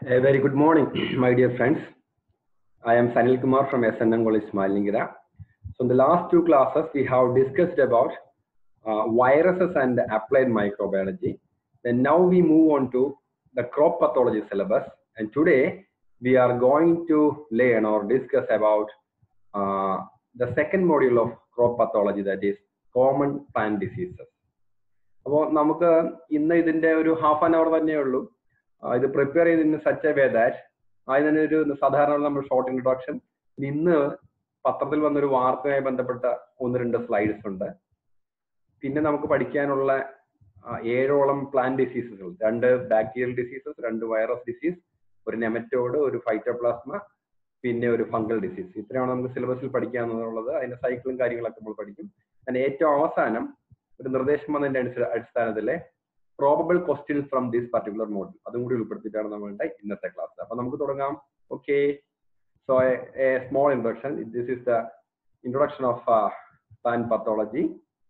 A very good morning, my dear friends. I am Sanil Kumar from SNM College, Malingira. So in the last two classes, we have discussed about uh, viruses and applied microbiology. Then now we move on to the crop pathology syllabus. And today we are going to learn or discuss about uh, the second module of crop pathology, that is common plant diseases. അപ്പോൾ നമുക്ക് ഇന്ന് ഇതിന്റെ ഒരു half an hour തന്നെ ഉള്ളൂ ആ, ഇത് prepare ചെയ്തതിന് സച്ച് എ വേ ദാറ്റ് ആദ്യം തന്നെ ഒരു സാധാരണ നമ്മൾ ഷോർട്ട് ഇൻട്രൊഡക്ഷൻ ഇന്ന് പത്രത്തിൽ വന്നൊരു വാർത്തയുമായി ബന്ധപ്പെട്ട ഒന്ന് രണ്ട് സ്ലൈഡ്സ് ഉണ്ട് പിന്നെ നമുക്ക് പഠിക്കാനുള്ള ആ, ഏഴോളം പ്ലാന്റ് ഡിസീസസുകൾ രണ്ട് ബാക്ടീരിയൽ ഡിസീസസ് രണ്ട് വൈറസ് ഡിസീസ് ഒരു നെമറ്റോഡ് ഒരു ഫൈറ്റോപ്ലാസ്മ പിന്നെ ഒരു ഫംഗൽ ഡിസീസ് ഇത്രയാണ് നമുക്ക് സിലബസിൽ പഠിക്കാന്നുള്ളത് അതിന്റെ സൈക്കിളും കാര്യങ്ങളൊക്കെ നമ്മൾ പഠിക്കും അതിന് ഏറ്റവും അവസാനം ഒരു നിർദ്ദേശം വന്നതിന്റെ അടിസ്ഥ- അടിസ്ഥാനത്തിലെ probable questions from this particular model അതും കൂടി ഉൾപ്പെടുത്തിയിട്ടാണ് നമ്മളുടെ ഇന്നത്തെ ക്ലാസ് അപ്പൊ നമുക്ക് തുടങ്ങാം okay so a small introduction this is the introduction of plant pathology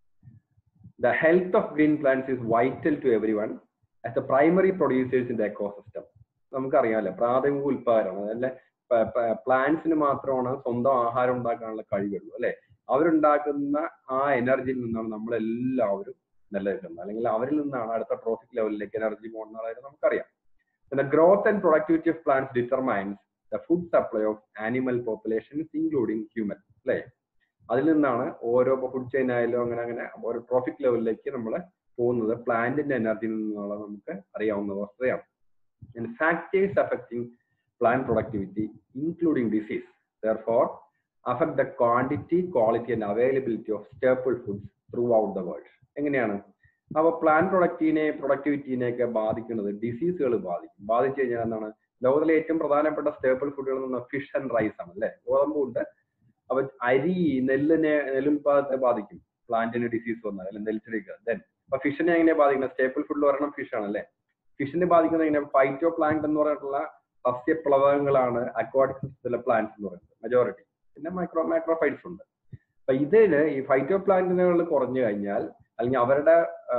The health of green plants is vital to everyone as the primary producers in the ecosystem. നമുക്കറിയാമല്ലോ പ്രാഥമിക ഉൽപാദനം അതല്ല പ്ലാന്റ്സിന് മാത്രമാണ് സ്വന്തം ആഹാരം ഉണ്ടാക്കാനുള്ള കഴിവുള്ളൂ അല്ലെ അവരുണ്ടാക്കുന്ന ആ എനർജിയിൽ നിന്നാണ് നമ്മളെല്ലാവരും നിലനിൽക്കുന്നത് അല്ലെങ്കിൽ അവരിൽ നിന്നാണ് അടുത്ത ട്രോഫിക് ലെവലിലേക്ക് എനർജി പോകുന്നതായിട്ട് നമുക്കറിയാം The growth and productivity of plants determines the food supply of animal populations including human അല്ലെ അതിൽ നിന്നാണ് ഓരോ ഫുഡ് ചെയിൻ ആയാലും അങ്ങനെ അങ്ങനെ ഓരോ ട്രോഫിക് ലെവലിലേക്ക് നമ്മൾ പോകുന്നത് പ്ലാന്റിന്റെ എനർജിയിൽ നിന്നുള്ള നമുക്ക് അറിയാവുന്ന വസ്തുതയാണ് and factors affecting plant productivity including disease therefore affect the quantity quality and availability of staple foods throughout the world എങ്ങനെയാണ് അപ്പൊ പ്ലാന്റ് പ്രൊഡക്റ്റിനെ പ്രൊഡക്ടിവിറ്റിനെ ഒക്കെ ബാധിക്കുന്നത് ഡിസീസുകൾ ബാധിക്കും ബാധിച്ചു കഴിഞ്ഞാൽ എന്താണ് ലോകത്തിലെ ഏറ്റവും പ്രധാനപ്പെട്ട സ്റ്റേപ്പിൾ ഫുഡുകൾ എന്ന് പറഞ്ഞാൽ ഫിഷ് ആൻഡ് റൈസ് ആണ് അല്ലെ ഗോതമ്പുണ്ട് അപ്പൊ അരി നെല്ലിനെ നെല്ലുൽപാദത്തെ ബാധിക്കും പ്ലാന്റിന് ഡിസീസ് വന്നാൽ അല്ലെങ്കിൽ നെൽച്ചെടിക്ക് ദെൻ അപ്പൊ ഫിഷിനെ എങ്ങനെ ബാധിക്കുന്നത് സ്റ്റേപ്പിൾ ഫുഡിൽ ഒരെണ്ണം ഫിഷ് ആണ് അല്ലെ ഫിഷിനെ ബാധിക്കുന്നത് എങ്ങനെ ഫൈറ്റോ പ്ലാന്റ് എന്ന് പറഞ്ഞിട്ടുള്ള സസ്യപ്ലവകങ്ങളാണ് അക്വാട്ടിക് സിസ്റ്റത്തിലെ പ്ലാന്റ്സ് എന്ന് പറയുന്നത് മെജോറിറ്റി പിന്നെ മൈക്രോ മൈക്രോഫൈറ്റ്സ് ഉണ്ട് അപ്പൊ ഇതില് ഈ ഫൈറ്റോ പ്ലാന്റുകൾ കുറഞ്ഞു കഴിഞ്ഞാൽ അല്ലെങ്കിൽ അവരുടെ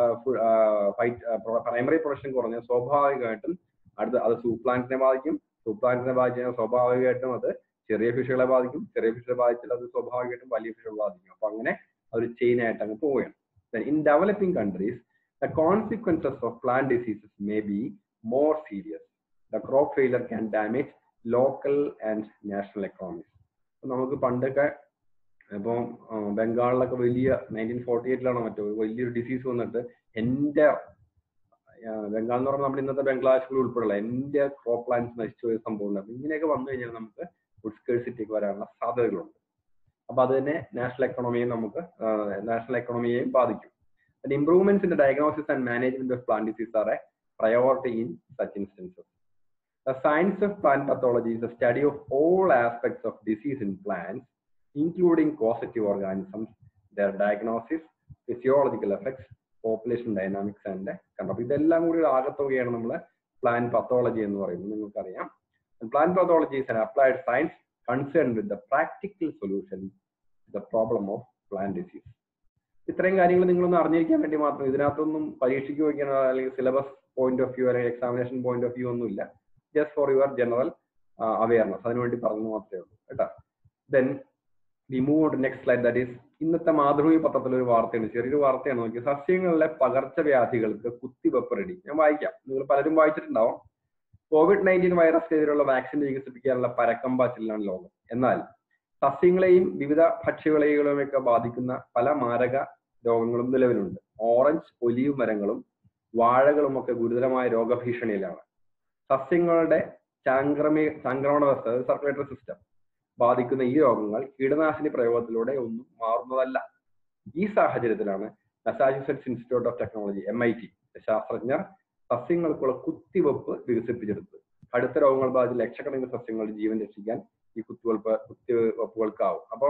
പ്രൈമറി പ്രൊഡക്ഷൻ കുറഞ്ഞ സ്വാഭാവികമായിട്ടും അടുത്ത അത് സൂ പ്ലാന്റിനെ ബാധിക്കും സൂ പ്ലാന്റിനെ ബാധിച്ചു കഴിഞ്ഞാൽ സ്വാഭാവികമായിട്ടും അത് ചെറിയ ഫിഷുകളെ ബാധിക്കും ചെറിയ ഫിഷുകളെ ബാധിച്ചാൽ അത് സ്വാഭാവികമായിട്ടും വലിയ ഫിഷുകളെ ബാധിക്കും അപ്പൊ അങ്ങനെ ഒരു ചെയിൻ ആയിട്ട് അങ്ങ് പോവുകയാണ് in developing countries the consequences of plant diseases may be more serious. The crop failure can damage local and national economies. ഇപ്പൊ നമുക്ക് പണ്ടൊക്കെ ഇപ്പം ആ, ബംഗാളിലൊക്കെ വലിയ നയൻറ്റീൻ ഫോർട്ടി എയ്റ്റിലാണോ മറ്റോ ഒരു വലിയൊരു ഡിസീസ് വന്നിട്ട് എൻ്റെ ബംഗാൾ എന്ന് പറഞ്ഞാൽ നമ്മുടെ ഇന്നത്തെ ബംഗ്ലാദേശിൽ ഉൾപ്പെടെയുള്ള എൻ്റെ ക്രോപ്പ് പ്ലാന്റ്സ് നശിച്ചു പോയ സംഭവം ഉണ്ട് അപ്പൊ ഇങ്ങനെയൊക്കെ വന്നു കഴിഞ്ഞാൽ നമുക്ക് ഫുഡ് സ്കേഴ്സിറ്റിക്ക് വരാനുള്ള സാധ്യതകളുണ്ട് അപ്പൊ അത് തന്നെ നാഷണൽ എക്കണോമിയെ നമുക്ക് നാഷണൽ എക്കണോമിയെയും ബാധിക്കും And improvements in the diagnosis and management of plant disease are a priority in such instances. The science of plant pathology is the study of all aspects of disease in plants, including causative organisms, their diagnosis, physiological effects, population dynamics and control. ഇതെല്ലാം കൂടി ഒരു ആകത്തുകയാണ് നമ്മൾ plant pathology എന്ന് പറയുന്നത് നിങ്ങൾക്കറിയാം plant pathology is an applied science concerned with the practical solution to the problem of plant disease. ഇത്രയും കാര്യങ്ങൾ നിങ്ങളൊന്ന് അറിഞ്ഞിരിക്കാൻ വേണ്ടി മാത്രം ഇതിനകത്തൊന്നും പരീക്ഷയ്ക്ക് വയ്ക്കണോ അല്ലെങ്കിൽ സിലബസ് പോയിന്റ് ഓഫ് വ്യൂ അല്ലെങ്കിൽ എക്സാമിനേഷൻ പോയിന്റ് ഓഫ് വ്യൂ ഒന്നുമില്ല just for your general awareness അതിനുവേണ്ടി പറഞ്ഞു മാത്രമേ ഉള്ളൂ കേട്ടോ then we move to next slide that is ഇന്നത്തെ മാതൃഭൂമി പത്രത്തിൽ ഒരു വാർത്തയാണ് ചെറിയൊരു വാർത്തയാണ് നോക്കി സസ്യങ്ങളിലെ പകർച്ചവ്യാധികൾക്ക് കുത്തിവെപ്പ് റെഡി ഞാൻ വായിക്കാം നിങ്ങൾ പലരും വായിച്ചിട്ടുണ്ടാവും കോവിഡ് നയൻറ്റീൻ വൈറസിനെതിരെയുള്ള വാക്സിൻ വികസിപ്പിക്കാനുള്ള പരക്കം പാച്ചിലാണ് ലോകം എന്നാൽ സസ്യങ്ങളെയും വിവിധ ഭക്ഷ്യവിളകളെയും ഒക്കെ ബാധിക്കുന്ന പല മാരക രോഗങ്ങളും നിലവിലുണ്ട് ഓറഞ്ച് ഒലീവ് മരങ്ങളും വാഴകളും ഒക്കെ ഗുരുതരമായ രോഗഭീഷണിയിലാണ് സസ്യങ്ങളുടെ ചാംക്രമി സംക്രമണ വ്യവസ്ഥ സർക്കുലേറ്ററി സിസ്റ്റം ബാധിക്കുന്ന ഈ രോഗങ്ങൾ കീടനാശിനി പ്രയോഗത്തിലൂടെ ഒന്നും മാറുന്നതല്ല ഈ സാഹചര്യത്തിലാണ് Massachusetts Institute of Technology M I T ശാസ്ത്രജ്ഞർ സസ്യങ്ങൾക്കുള്ള കുത്തിവെപ്പ് വികസിപ്പിച്ചെടുത്തത് കടുത്ത രോഗങ്ങൾ ബാധിച്ച ലക്ഷക്കണക്കിന് സസ്യങ്ങളുടെ ജീവൻ രക്ഷിക്കാൻ ഈ കുത്തിവെപ്പ് കുത്തിവെപ്പുകൾക്കാവും അപ്പൊ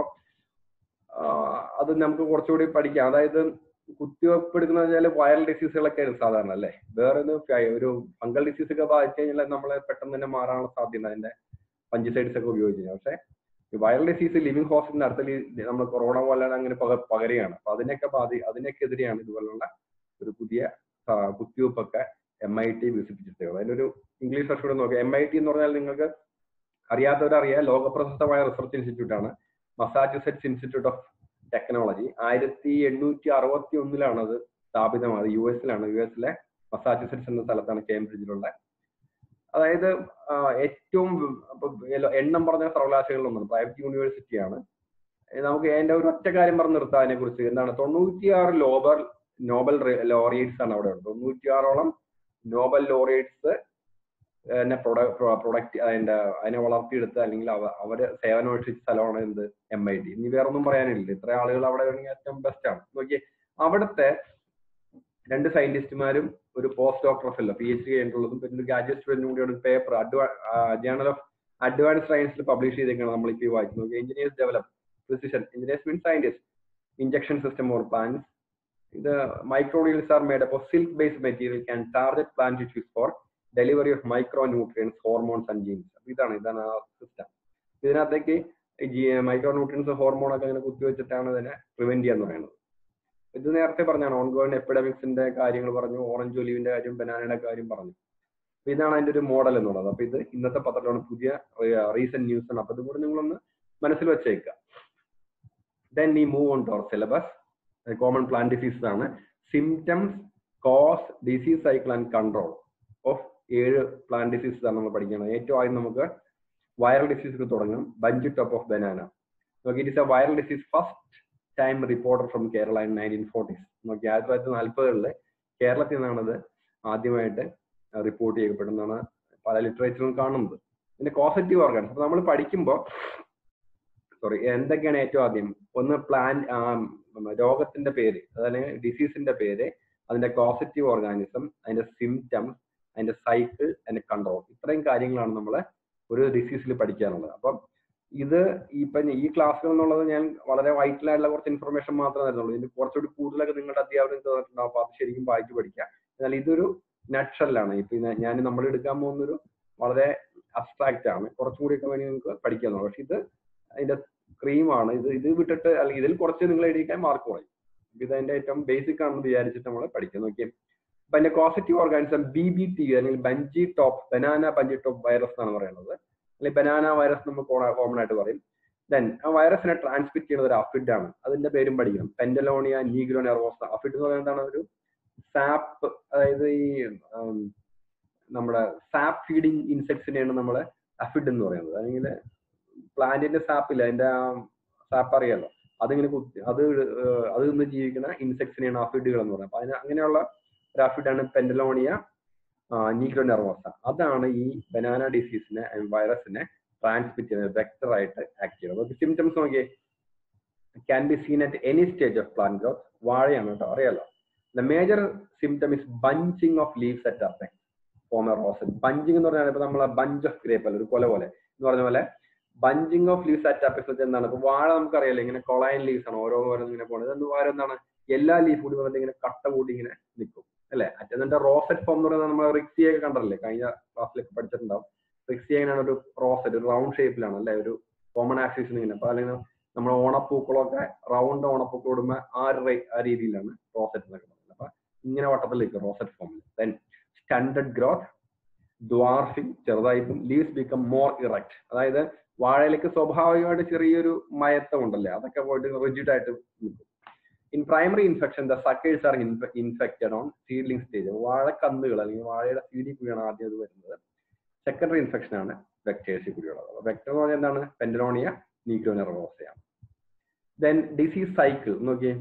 അത് നമുക്ക് കുറച്ചുകൂടി പഠിക്കാം അതായത് കുത്തിവെപ്പ് എടുക്കുന്ന വെച്ചാൽ വൈറൽ ഡിസീസുകളൊക്കെയാണ് സാധാരണ അല്ലേ വേറെ ഒരു ഫ- ഒരു ഫംഗൽ ഡിസീസ് ഒക്കെ ബാധിച്ചു കഴിഞ്ഞാൽ നമ്മളെ പെട്ടെന്ന് തന്നെ മാറാനുള്ള സാധ്യത അതിന്റെ പഞ്ചസൈഡ്സ് ഒക്കെ ഉപയോഗിച്ചു പക്ഷേ ഈ വൈറൽ ഡിസീസ് ലിവിങ് ഹോസ്പിറ്റലിന്റെ അടുത്ത് നമ്മൾ കൊറോണ പോലെ അങ്ങനെ പക പകരുകയാണ് അപ്പൊ അതിനൊക്കെ ബാധി അതിനൊക്കെതിരെയാണ് ഇതുപോലുള്ള ഒരു പുതിയ ആ, കുത്തിവെപ്പൊക്കെ എം ഐ ടി വികസിപ്പിച്ചിട്ടുള്ളത് അതിലൊരു ഇംഗ്ലീഷ് കുറച്ചുകൂടെ നോക്കുക എം ഐ ടി എന്ന് പറഞ്ഞാൽ നിങ്ങൾക്ക് അറിയാത്തവരറിയാം ലോകപ്രശസ്തമായ റിസർച്ച് ഇൻസ്റ്റിറ്റ്യൂട്ട് ആണ് മസാച്യുസെറ്റ്സ് ഇൻസ്റ്റിറ്റ്യൂട്ട് ഓഫ് ടെക്നോളജി ആയിരത്തി എണ്ണൂറ്റി അറുപത്തി ഒന്നിലാണ് അത് സ്ഥാപിതമായത് യു എസിലാണ് യു എസിലെ മസാച്യുസെറ്റ്സ് എന്ന സ്ഥലത്താണ് കേംബ്രിഡ്ജിലുള്ള അതായത് ആ, ഏറ്റവും ഇപ്പൊ എണ്ണം പറഞ്ഞ സർവകലാശാലകളൊന്നും പ്രൈവറ്റ് യൂണിവേഴ്സിറ്റിയാണ് ഏ, നമുക്ക് അതിന്റെ ഒരു ഒറ്റ കാര്യം പറഞ്ഞ് നിർത്താം അതിനെ കുറിച്ച് എന്താണ് തൊണ്ണൂറ്റിയാറ് ലോബർ നോബൽ ലോറിയേറ്റ്സ് ആണ് അവിടെ ഉള്ളത് തൊണ്ണൂറ്റിയാറോളം നോബൽ ലോറിയേറ്റ്സ് എന്നെ പ്രൊഡക്റ്റ് അതിന്റെ അതിനെ വളർത്തിയെടുത്ത് അല്ലെങ്കിൽ അവ അവര് സേവനമനുഷ്ഠിച്ച സ്ഥലമാണ് എന്ത് എം ഐ ടി ഇനി വേറെ ഒന്നും പറയാനില്ല ഇത്ര ആളുകൾ അവിടെ വേണമെങ്കിൽ ഏറ്റവും ബെസ്റ്റ് ആണ് നോക്കിയേ അവിടുത്തെ രണ്ട് സയന്റിസ്റ്റുമാരും ഒരു post doctor fellow P H D കഴിഞ്ഞിട്ടുള്ളതും പിന്നെ ഒരു ഗ്രാജുവേറ്റ് സ്റ്റുഡന്റും കൂടി ഒരു പേപ്പർ അഡ്വാ ജേണൽ ഓഫ് അഡ്വാൻസ് സയൻസിൽ പബ്ലിഷ് ചെയ്തേക്കാണ് നമ്മളിപ്പോൾ ഈ വായിച്ചു നോക്കി engineers develop precision engineers mean scientist injection system or plants ഇത് മൈക്രോണിയൽസ് ആർ മേഡ് അപ്പോൾ silk based material can target plant tissues for delivery of micro nutrients hormones and genes ഇതാണ് ഇതാണ് ആ സിസ്റ്റം ഇതിനകത്തേക്ക് മൈക്രോ ന്യൂട്രിയൻസ് ഹോർമോൺ ഒക്കെ ഇങ്ങനെ കുത്തിവെച്ചിട്ടാണ് ഇതിനെ prevent ചെയ്യാന്ന് പറയുന്നത് ഇത് നേരത്തെ പറഞ്ഞാണ് ഓൺഗോയിങ് എപ്പിഡമിക്സിന്റെ കാര്യങ്ങൾ പറഞ്ഞു ഓറഞ്ച് ഒലിവിന്റെ കാര്യം ബനാനയുടെ കാര്യം പറഞ്ഞു അപ്പൊ ഇതാണ് അതിന്റെ ഒരു മോഡൽ എന്നുള്ളത് അപ്പൊ ഇത് ഇന്നത്തെ പത്രത്തിലാണ് പുതിയ റീസെന്റ് ന്യൂസ് ആണ് അപ്പൊ ഇതും കൂടി നിങ്ങളൊന്ന് മനസ്സിൽ വെച്ചേക്കുക ദെൻ ഈ move on to our syllabus common plant diseases ആണ് symptoms cause disease cycle and control of ഏഴ് പ്ലാന്റ് ഡിസീസസ് ആണ് നമ്മൾ പഠിക്കുന്നത് ഏറ്റവും ആദ്യം നമുക്ക് വൈറൽ ഡിസീസ് തുടങ്ങും ബഞ്ച് ടോപ്പ് ഓഫ് ബനാന നോക്കി it is a viral disease first time reporter from Kerala in nineteen forties നോക്കി ആയിരത്തി തൊള്ളായിരത്തി നാൽപ്പതുകളിൽ കേരളത്തിൽ നിന്നാണത് ആദ്യമായിട്ട് റിപ്പോർട്ട് ചെയ്യപ്പെടുന്നതാണ് പല ലിറ്ററേച്ചറും കാണുന്നത് പിന്നെ കോസറ്റീവ് ഓർഗൻസ് അപ്പൊ നമ്മൾ പഠിക്കുമ്പോൾ സോറി എന്തൊക്കെയാണ് ഏറ്റവും ആദ്യം ഒന്ന് പ്ലാൻ രോഗത്തിന്റെ പേര് അതായത് ഡിസീസിന്റെ പേര് അതിന്റെ കോസറ്റീവ് ഓർഗാനിസം അതിന്റെ സിംറ്റംസ് അതിന്റെ സൈക്കിൾ അതിന്റെ കൺട്രോൾ ഇത്രയും കാര്യങ്ങളാണ് നമ്മൾ ഒരു ഡിസീസിൽ പഠിക്കാനുള്ളത് അപ്പം ഇത് ഇപ്പൊ ഈ ക്ലാസ്സുകൾ എന്നുള്ളത് ഞാൻ വളരെ വൈറ്റൽ ആയിട്ടുള്ള കുറച്ച് ഇൻഫർമേഷൻ മാത്രമേ തരുന്നുള്ളൂ ഇതിന്റെ കുറച്ചുകൂടി കൂടുതലൊക്കെ നിങ്ങളുടെ അധ്യാപനം തന്നിട്ടുണ്ടാവും അപ്പൊ അത് ശരിക്കും വായിച്ചു പഠിക്കാം എന്നാൽ ഇതൊരു നട്ഷല്ലാണ് ഇപ്പൊ ഇത് ഞാൻ നമ്മൾ എടുക്കാൻ പോകുന്നൊരു വളരെ അബ്സ്ട്രാക്റ്റ് ആണ് കുറച്ചും കൂടിയൊക്കെ വേണമെങ്കിൽ നിങ്ങൾക്ക് പഠിക്കാന്നുള്ളൂ പക്ഷെ ഇത് അതിന്റെ ക്രീമാണ് ഇത് ഇത് വിട്ടിട്ട് അല്ലെങ്കിൽ ഇതിൽ കുറച്ച് നിങ്ങൾ എഴുതിക്കാൻ മാർക്ക് കുറയും ഇത് അതിന്റെ ഏറ്റവും ബേസിക് ആണെന്ന് വിചാരിച്ചിട്ട് നമ്മൾ പഠിക്കാൻ നോക്കിയാൽ അപ്പൊ അതിന്റെ causative organism B B T അല്ലെങ്കിൽ bunchy top banana bunchy top virus എന്നാണ് പറയുന്നത് അല്ലെങ്കിൽ ബനാന വൈറസ് നമ്മൾ കോമൺ ആയിട്ട് പറയും ദെൻ ആ വൈറസിനെ ട്രാൻസ്മിറ്റ് ചെയ്യുന്നത് ഒരു അഫിഡ് ആണ് അതിന്റെ പേരും പഠിക്കണം പെൻഡലോണിയ നീഗ്രോ നെർവോസ അഫിഡ് എന്ന് പറയുന്നത് എന്താണ് ഒരു സാപ്പ് അതായത് ഈ ഉം, നമ്മുടെ സാപ്പ് ഫീഡിങ് ഇൻസെക്ട്സിനെയാണ് നമ്മൾ അഫിഡ് എന്ന് പറയുന്നത് അല്ലെങ്കിൽ പ്ലാന്റിന്റെ സാപ്പില്ല അതിന്റെ സാപ്പ് അറിയാലോ അതിങ്ങനെ കുത്തി അത് ഏഹ് അത് നിന്ന് ജീവിക്കുന്ന ഇൻസെക്ട്സിനെയാണ് അഫിഡുകൾ എന്ന് പറയുന്നത് അപ്പൊ അതിന് അങ്ങനെയുള്ള ഒരു അഫിഡാണ് പെൻഡലോണിയ നീഗ്രോ നെർവോസ അതാണ് ഈ ബനാന ഡിസീസിനെ വൈറസിനെ ട്രാൻസ്മിറ്റ് ചെയ്യുന്നത് വെക്ടർ ആയിട്ട് ആക്ട് ചെയ്യുന്നത് സിംറ്റംസ് നോക്കിയേ can be seen at any stage of plant growth വാഴയാണ് കേട്ടോ അറിയാലോ the major symptom is bunching of leaves at apex form a rosette bunching എന്ന് പറഞ്ഞാൽ ഇപ്പൊ നമ്മളെ ബഞ്ച് ഓഫ് ഗ്രേപ്പ് അല്ല ഒരു കൊല പോലെ എന്ന് പറഞ്ഞ പോലെ bunching of leaves at apex വെച്ചാൽ എന്താണ് ഇപ്പൊ വാഴ നമുക്കറിയാലോ ഇങ്ങനെ കൊളയൻ ലീവ്സ് ആണ് ഓരോ ഓരോ ഇങ്ങനെ പോകുന്നത് ഇതെന്ത് വാഴ എന്താണ് എല്ലാ ലീഫ് കൂടി വന്നിട്ട് ഇങ്ങനെ കട്ട കൂടി ഇങ്ങനെ നിൽക്കും അല്ലെ എന്നിട്ട് റോസറ്റ് ഫോം എന്ന് പറയുന്നത് നമ്മൾ റിക്സിയെ ഒക്കെ കണ്ടല്ലേ കഴിഞ്ഞ ക്ലാസ്സിലൊക്കെ പഠിച്ചിട്ടുണ്ടാവും റിക്സിയ എങ്ങനെയാണ് ഒരു റോസറ്റ് ഒരു റൗണ്ട് ഷേപ്പിലാണ് അല്ലെ ഒരു കോമൺ ആക്സിസ് ഇങ്ങനെ അപ്പൊ അല്ലെങ്കിൽ നമ്മൾ ഓണപ്പൂക്കളൊക്കെ റൗണ്ട് ഓണപ്പൂക്കൾ ഇടുമ്പോൾ ആ ഒരു റേ- ആ രീതിയിലാണ് റോസറ്റ് എന്നൊക്കെ പറയുന്നത് അപ്പൊ ഇങ്ങനെ വട്ടത്തിൽ നിൽക്കും റോസറ്റ് ഫോമിൽ ദെൻ സ്റ്റാൻഡേർഡ് ഗ്രോത്ത് ദ്വാർഫിംഗ് ചെറുതായിട്ടും ലീവ്സ് ബിക്കം മോർ ഇറക്റ്റ് അതായത് വാഴയിലേക്ക് സ്വാഭാവികമായിട്ട് ചെറിയൊരു മയത്തം ഉണ്ടല്ലേ അതൊക്കെ പോയിട്ട് റിജിഡ് ആയിട്ട് നിൽക്കും in primary infection the suckers are infected on seedling stage വാഴക്കന്നുകൾ അല്ലെങ്കിൽ വാഴയുടെ സീഡിൽ കൂടിയാണ് ആദ്യം അത് വരുന്നത് സെക്കൻഡറി ഇൻഫെക്ഷൻ ആണ് വെക്ടേഴ്സിൽ കൂടിയുള്ളത് അപ്പൊ വെക്ടർ എന്ന് പറഞ്ഞാൽ എന്താണ് പെൻഡലോണിയ നീഗ്രോനെർവോസയാണ് ദെൻ ഡിസീസ് സൈക്കിൾ നോക്കിയേ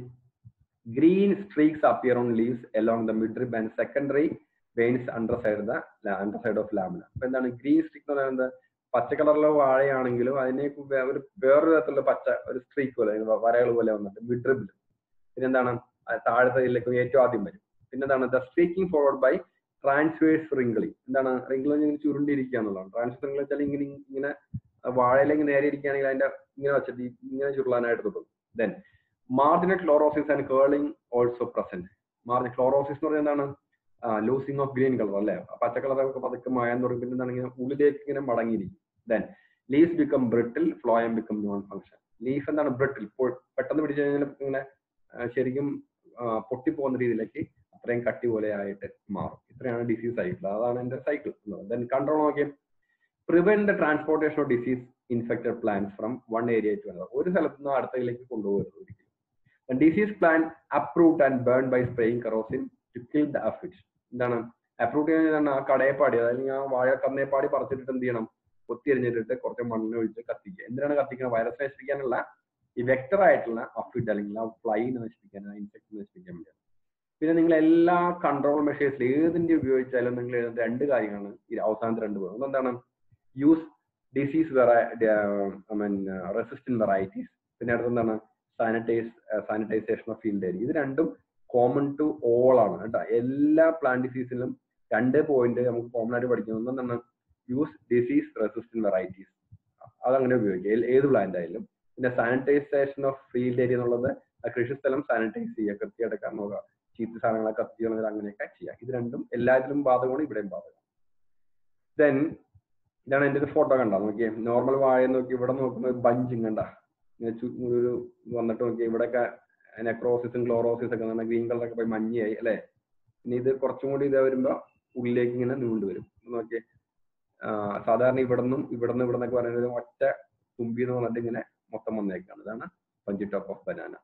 green streaks appear on leaves along the midrib and secondary veins under side the under side of lamina അപ്പൊ എന്താണ് ഗ്രീൻ സ്ട്രീക്ക് എന്ന് പറയുന്നത് പച്ച കളറിലെ വാഴയാണെങ്കിലും അതിനെ വേ- ഒരു വേറൊരു തരത്തിലുള്ള പച്ച ഒരു സ്ട്രീക്ക് പോലെ വരകൾ പോലെ വന്നിട്ട് മിഡ്രിബിൽ പിന്നെന്താണ് ആ താഴത്തെ ഇതിലേക്ക് ഏറ്റവും ആദ്യം വരും പിന്നെന്താണ് the streaking forward by transverse wrinkling എന്താണ് റിംഗിളിംഗ് ഇങ്ങനെ ചുരുണ്ടിരിക്കുക എന്നുള്ളതാണ് ട്രാൻസ്വേഴ്സ് റിംഗിൾ വെച്ചാൽ ഇങ്ങനെ ഇങ്ങനെ വാഴയിലേക്ക് നേരെ ഇരിക്കുകയാണെങ്കിൽ അതിന്റെ ഇങ്ങനെ വെച്ചിട്ട് ഈ ഇങ്ങനെ ചുരുളാനായിട്ട് തുടങ്ങും then marginal chlorosis and curling also present margin chlorosis എന്ന് പറയുന്നത് എന്താണ് ലൂസിങ് ഓഫ് ഗ്രീൻ കളർ അല്ലെ പച്ച കളറൊക്കെ പതുക്കെ മായാൻ തുടങ്ങി പിന്നെ എന്താണ് ഇങ്ങനെ ഉള്ളിലേക്ക് ഇങ്ങനെ മടങ്ങിയിരിക്കും then leaves become brittle phloem become non function leaf എന്താണ് ബ്രിട്ടിൽ പെട്ടെന്ന് പിടിച്ചു കഴിഞ്ഞാൽ ഇങ്ങനെ ആ, ശരിക്കും ആ, പൊട്ടിപ്പോകുന്ന രീതിയിലേക്ക് ഇത്രയും കട്ടി പോലെ ആയിട്ട് മാറും ഇത്രയാണ് ഡിസീസ് സൈക്കിൾ അതാണ് എന്റെ സൈക്കിൾ ദെൻ കൺട്രോൾ നോക്കിയാൽ prevent the transportation of disease infected plant from one area to another ഒരു സ്ഥലത്ത് നിന്ന് അടുത്തയിലേക്ക് കൊണ്ടുപോകരുത് ഒരിക്കലും disease plant approved and burn by spraying kerosene to kill the aphids എന്താണ് അപ്രൂവ് ചെയ്യുന്ന ആ കടയപ്പാടി അതായത് ആ വാഴ കന്നേപ്പാടി പറിച്ചിട്ട് എന്ത് ചെയ്യണം കൊത്തിയരിഞ്ഞിട്ട് കുറച്ച് മണ്ണ് ഒഴിച്ച് കത്തിക്കുക എന്തിനാണ് കത്തിക്കുന്നത് വൈറസ് നശിപ്പിക്കാനുള്ള ഈ വെക്ടർ ആയിട്ടുള്ള അഫിഡ് അല്ലെങ്കിൽ ആ ഫ്ലൈ നശിപ്പിക്കാൻ ആ ഇൻസെക്ട് നശിപ്പിക്കാൻ വേണ്ടിയാണ് പിന്നെ നിങ്ങൾ എല്ലാ കൺട്രോൾ മെഷേഴ്സിൽ ഏതിന്റെ ഉപയോഗിച്ചാലും നിങ്ങൾ എഴുതുന്ന രണ്ട് കാര്യങ്ങളാണ് ഈ അവസാനത്തെ രണ്ട് പേർ ഒന്നെന്താണ് use disease I mean resistant varieties പിന്നെ അടുത്തെന്താണ് sanitize sanitization of field area ഇത് രണ്ടും കോമൺ ടു ഓൾ ആണ് കേട്ടോ എല്ലാ പ്ലാന്റ് ഡിസീസിലും രണ്ട് പോയിന്റ് നമുക്ക് കോമൺ ആയിട്ട് പഠിക്കുന്നത് ഒന്നെന്താണ് യൂസ് ഡിസീസ് റെസിസ്റ്റന്റ് വെറൈറ്റീസ് അതങ്ങനെ ഉപയോഗിക്കുക ഏത് പ്ലാന്റ് ആയാലും പിന്നെ സാനിറ്റൈസേഷൻ ഓഫ് ഫീൽഡ് ഏരിയ എന്നുള്ളത് കൃഷിസ്ഥലം സാനിറ്റൈസ് ചെയ്യുക കൃത്യമായിട്ട് നോക്കുക ചീത്ത സാധനങ്ങളൊക്കെ കത്തി കളഞ്ഞത് അങ്ങനെയൊക്കെ ചെയ്യാം ഇത് രണ്ടും എല്ലാത്തിലും ബാധകമാണ് ഇവിടെയും ബാധകം ദെൻ ഇതാണ് എൻ്റെ ഒരു ഫോട്ടോ കണ്ട നോക്കിയേ നോർമൽ വാഴ നോക്കി ഇവിടെ നോക്കുന്ന ഒരു ബഞ്ച് കണ്ട ഒരു വന്നിട്ട് നോക്കിയേ ഇവിടെയൊക്കെ നെക്രോസിസും ക്ലോറോസിസ് ഒക്കെ പറഞ്ഞാൽ ഗ്രീൻ കളറൊക്കെ പോയി മഞ്ഞയായി അല്ലേ ഇനി ഇത് കുറച്ചും കൂടി ഇതാ വരുമ്പോ ഉള്ളിലേക്ക് ഇങ്ങനെ നീണ്ടു വരും നോക്കിയേ സാധാരണ ഇവിടെ നിന്നും ഇവിടെ നിന്ന് ഇവിടെ നിന്നൊക്കെ പറയുന്നത് ഒറ്റ തുമ്പി എന്ന് പറഞ്ഞിട്ട് ഇങ്ങനെ മൊത്തം വന്നേക്കാണ് ഇതാണ് bunchy top of banana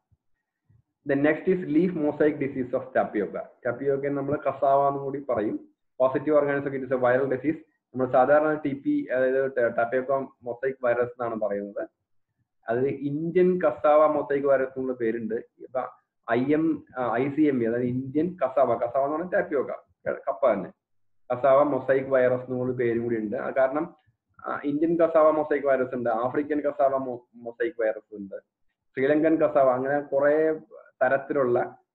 then next is leaf mosaic disease of tapioca tapioca നമ്മൾ കസാവ എന്നും കൂടി പറയും positive organism it is a viral disease നമ്മൾ സാധാരണ ടി പി അതായത് ടാപ്പിയോക്ക മൊസൈക് വൈറസ് എന്നാണ് പറയുന്നത് അത് ഇന്ത്യൻ കസാവ മൊസൈക് വൈറസ് എന്നുള്ള പേരുണ്ട് ഇപ്പൊ I M I C M E അതായത് ഇന്ത്യൻ കസാവ കസാവ എന്ന് പറഞ്ഞാൽ ടാപ്പിയോക്ക കപ്പ തന്നെ കസാവ മൊസൈക് വൈറസ് എന്നുള്ള പേരും കൂടി ഉണ്ട് കാരണം ഇന്ത്യൻ കസാവ മൊസൈക് വൈറസ് ഉണ്ട് ആഫ്രിക്കൻ കസാവ മൊസൈക് വൈറസ് ഉണ്ട് ശ്രീലങ്കൻ കസാവ അങ്ങനെ കുറെ തരത്തിലുള്ള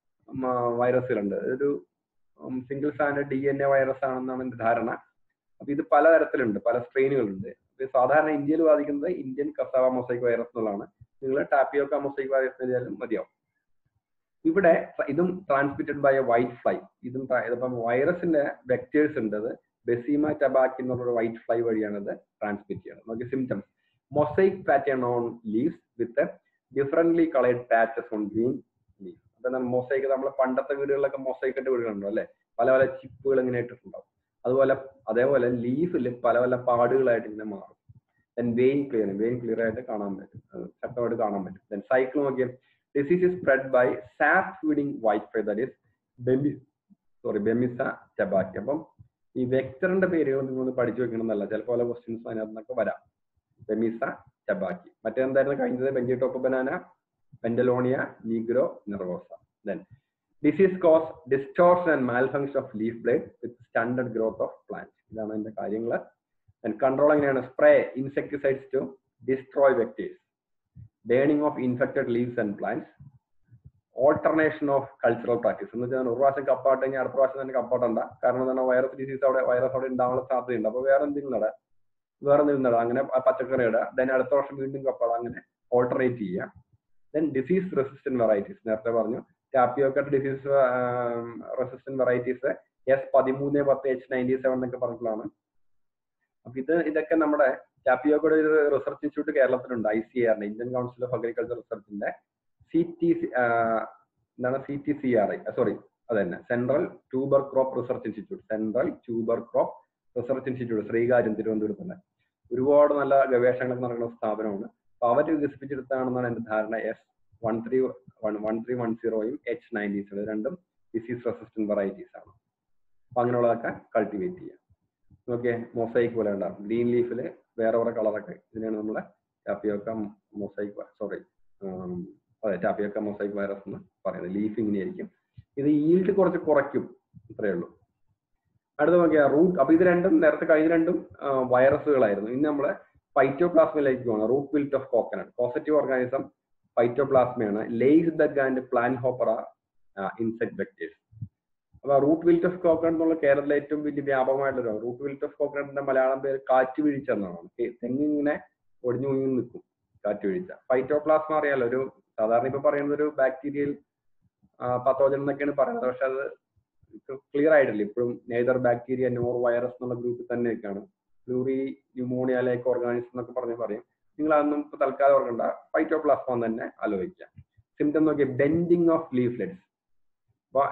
വൈറസുകളുണ്ട് ഒരു single standard D N A virus ആണെന്നാണ് എന്റെ ധാരണ അപ്പൊ ഇത് പലതരത്തിലുണ്ട് പല സ്ട്രെയിനുകളുണ്ട് സാധാരണ ഇന്ത്യയിൽ ബാധിക്കുന്നത് ഇന്ത്യൻ കസാവ മൊസൈക് വൈറസ് എന്നുള്ളതാണ് നിങ്ങൾ ടാപ്പിയോക്ക മൊസൈക് വൈറസ് എഴുതിയാലും മതിയാവും ഇവിടെ ഇതും transmitted by a white fly ഇതും ഇതിപ്പം വൈറസിന്റെ വെക്ടേഴ്സ് ഉണ്ട് അത് ബെസീമ ടബാക്കി എന്നുള്ള വൈറ്റ് ഫ്ലൈ വഴിയാണ് ഇത് ട്രാൻസ്മിറ്റ് ചെയ്യുന്നത് നമുക്ക് symptoms mosaic pattern on leaves with differently coloured patches on green leaf അപ്പൊ മൊസൈക്ക് നമ്മൾ പണ്ടത്തെ വീടുകളിലൊക്കെ മൊസൈക്ക് ഇട്ട് വീടുകളുണ്ടോ അല്ലെ പല പല ചിപ്പുകൾ ഇങ്ങനെ ഇട്ടിട്ടുണ്ടാവും അതുപോലെ അതേപോലെ ലീഫിൽ പല പല പാടുകളായിട്ട് ഇങ്ങനെ മാറും then vein clear vein clear ആയിട്ട് കാണാൻ പറ്റും ശക്തമായിട്ട് കാണാൻ പറ്റും ദെൻ സൈക്കിൾ നോക്കിയാൽ disease is spread by sap feeding white fly that is Bemi sorry Bemisia tabaci അപ്പം ഈ വെക്ടറിന്റെ പേരുകൾ നിങ്ങൾ പഠിച്ചു വെക്കണമെന്നല്ല ചിലപ്പോൾ പല ക്വസ്റ്റ്യൻസ് അതിനകത്ത് നിന്നൊക്കെ വരാം ബെമിസ ടബാക്കി മറ്റേന്തായിരുന്നു കഴിഞ്ഞത് bunchy top banana Pentalonia nigro nervosa then disease cause distortion and malfunction of leaf blade with standard growth of plant ഇതാണ് അതിന്റെ കാര്യങ്ങൾ കൺട്രോൾ എങ്ങനെയാണ് spray insecticides to destroy vectors burning of infected leaves and plants alternation of cultural practice എന്ന് വെച്ചാൽ ഒരു പ്രാവശ്യം കപ്പാട്ട് കഴിഞ്ഞാൽ അടുത്ത പ്രാവശ്യം തന്നെ കപ്പാട്ടണ്ട കാരണം എന്താണ് വൈറസ് ഡിസീസ് അവിടെ വൈറസ് അവിടെ ഉണ്ടാവാനുള്ള സാധ്യതയുണ്ട് അപ്പൊ വേറെ എന്തെങ്കിലും നടാം വേറെ എന്തെങ്കിലും നടാം അങ്ങനെ പച്ചക്കറി ഇടുക ദെൻ അടുത്ത വർഷം വീണ്ടും കപ്പാടാം അങ്ങനെ ഓൾട്ടർനേറ്റ് ചെയ്യുക ദെൻ ഡിസീസ് റെസിസ്റ്റന്റ് വെറൈറ്റീസ് നേരത്തെ പറഞ്ഞു tapioca disease resistant varieties S പതിമൂന്ന് പത്ത് എച്ച് നയൻറ്റി സെവൻ എന്നൊക്കെ പറഞ്ഞിട്ടുള്ളതാണ് അപ്പൊ ഇത് ഇതൊക്കെ നമ്മുടെ ടാപ്പിയോക്കയുടെ ഒരു റിസർച്ച് ഇൻസ്റ്റിറ്റ്യൂട്ട് കേരളത്തിലുണ്ട് ഐ സി ആറിന്റെ ഇന്ത്യൻ കൗൺസിൽ ഓഫ് അഗ്രികൾച്ചർ റിസർച്ചിന്റെ സി ടി എന്താണ് C T C R I sorry അത് തന്നെ central tuber crop research institute central tuber crop research institute Sreekaryam തിരുവനന്തപുരത്ത് തന്നെ ഒരുപാട് നല്ല ഗവേഷണങ്ങൾ നടക്കുന്ന സ്ഥാപനമാണ് അപ്പൊ അവർ വികസിപ്പിച്ചെടുത്താണെന്നാണ് എന്റെ ധാരണ S one three one one three one സീറോയും എച്ച് നയൻറ്റീസും രണ്ടും ഡിസീസ് റെസിസ്റ്റന്റ് വെറൈറ്റീസ് ആണ് അപ്പൊ അങ്ങനെയുള്ളതൊക്കെ കൾട്ടിവേറ്റ് ചെയ്യാം ഓക്കെ മൊസൈക്ക് പോലെ ഉണ്ടാവും ഗ്രീൻ ലീഫിൽ വേറെ വേറെ കളറൊക്കെ ഇതിനാണ് നമ്മുടെ ടാപ്പിയോക്ക മൊസൈക്ക് സോറി അതെ ടാപ്പിയോക്ക മൊസൈക്ക് വൈറസ് എന്ന് പറയുന്നത് ലീഫ് ഇങ്ങനെയായിരിക്കും ഇത് ഈൽഡ് കുറച്ച് കുറയ്ക്കും ഇത്രയേ ഉള്ളൂ അടുത്ത നോക്കിയാൽ റൂട്ട് അപ്പൊ ഇത് രണ്ടും നേരത്തെ കഴിഞ്ഞ രണ്ടും വൈറസുകളായിരുന്നു ഇന്ന് നമ്മള് ഫൈറ്റോപ്ലാസ്മയിലേക്ക് പോകണം root wilt of coconut positive organism ഫൈറ്റോപ്ലാസ്മയാണ് lace bug and plant hopper insect vectors അപ്പൊ റൂട്ട് വിൽറ്റ് ഓഫ് കോക്കനട്ട് എന്നുള്ള കേരളത്തിലെ ഏറ്റവും വലിയ വ്യാപകമായിട്ടുള്ള റൂട്ട് വിൽറ്റ് ഓഫ് കോക്കനട്ടിന്റെ മലയാളം പേര് കാറ്റ് വീഴ്ച എന്നാണ് തെങ്ങിങ്ങനെ ഒടിഞ്ഞു മുങ്ങി നിൽക്കും കാറ്റ് വീഴ്ച ഫൈറ്റോപ്ലാസ്മ അറിയാലോ ഒരു സാധാരണ ഇപ്പൊ പറയുന്നത് ഒരു ബാക്ടീരിയൽ പത്തോജൻ എന്നൊക്കെയാണ് പറയുന്നത് പക്ഷെ അത് ക്ലിയർ ആയിട്ടില്ല ഇപ്പോഴും നെയ്തർ ബാക്ടീരിയ നോർ വൈറസ് എന്നുള്ള ഗ്രൂപ്പിൽ തന്നെ നിൽക്കുകയാണ് പ്ലൂറി ന്യൂമോണിയ ലൈക്ക് ഓർഗാനിസം എന്നൊക്കെ പറഞ്ഞ് പറയും നിങ്ങൾ അതൊന്നും ഇപ്പൊ തൽക്കാലം ഓർക്കണ്ട ഫൈറ്റോപ്ലാസ്മ തന്നെ ആലോചിക്കാം സിംറ്റം നോക്കിയ ബെൻഡിങ് ഓഫ് ലീഫ്ലെറ്റ്സ് അപ്പൊ ഈ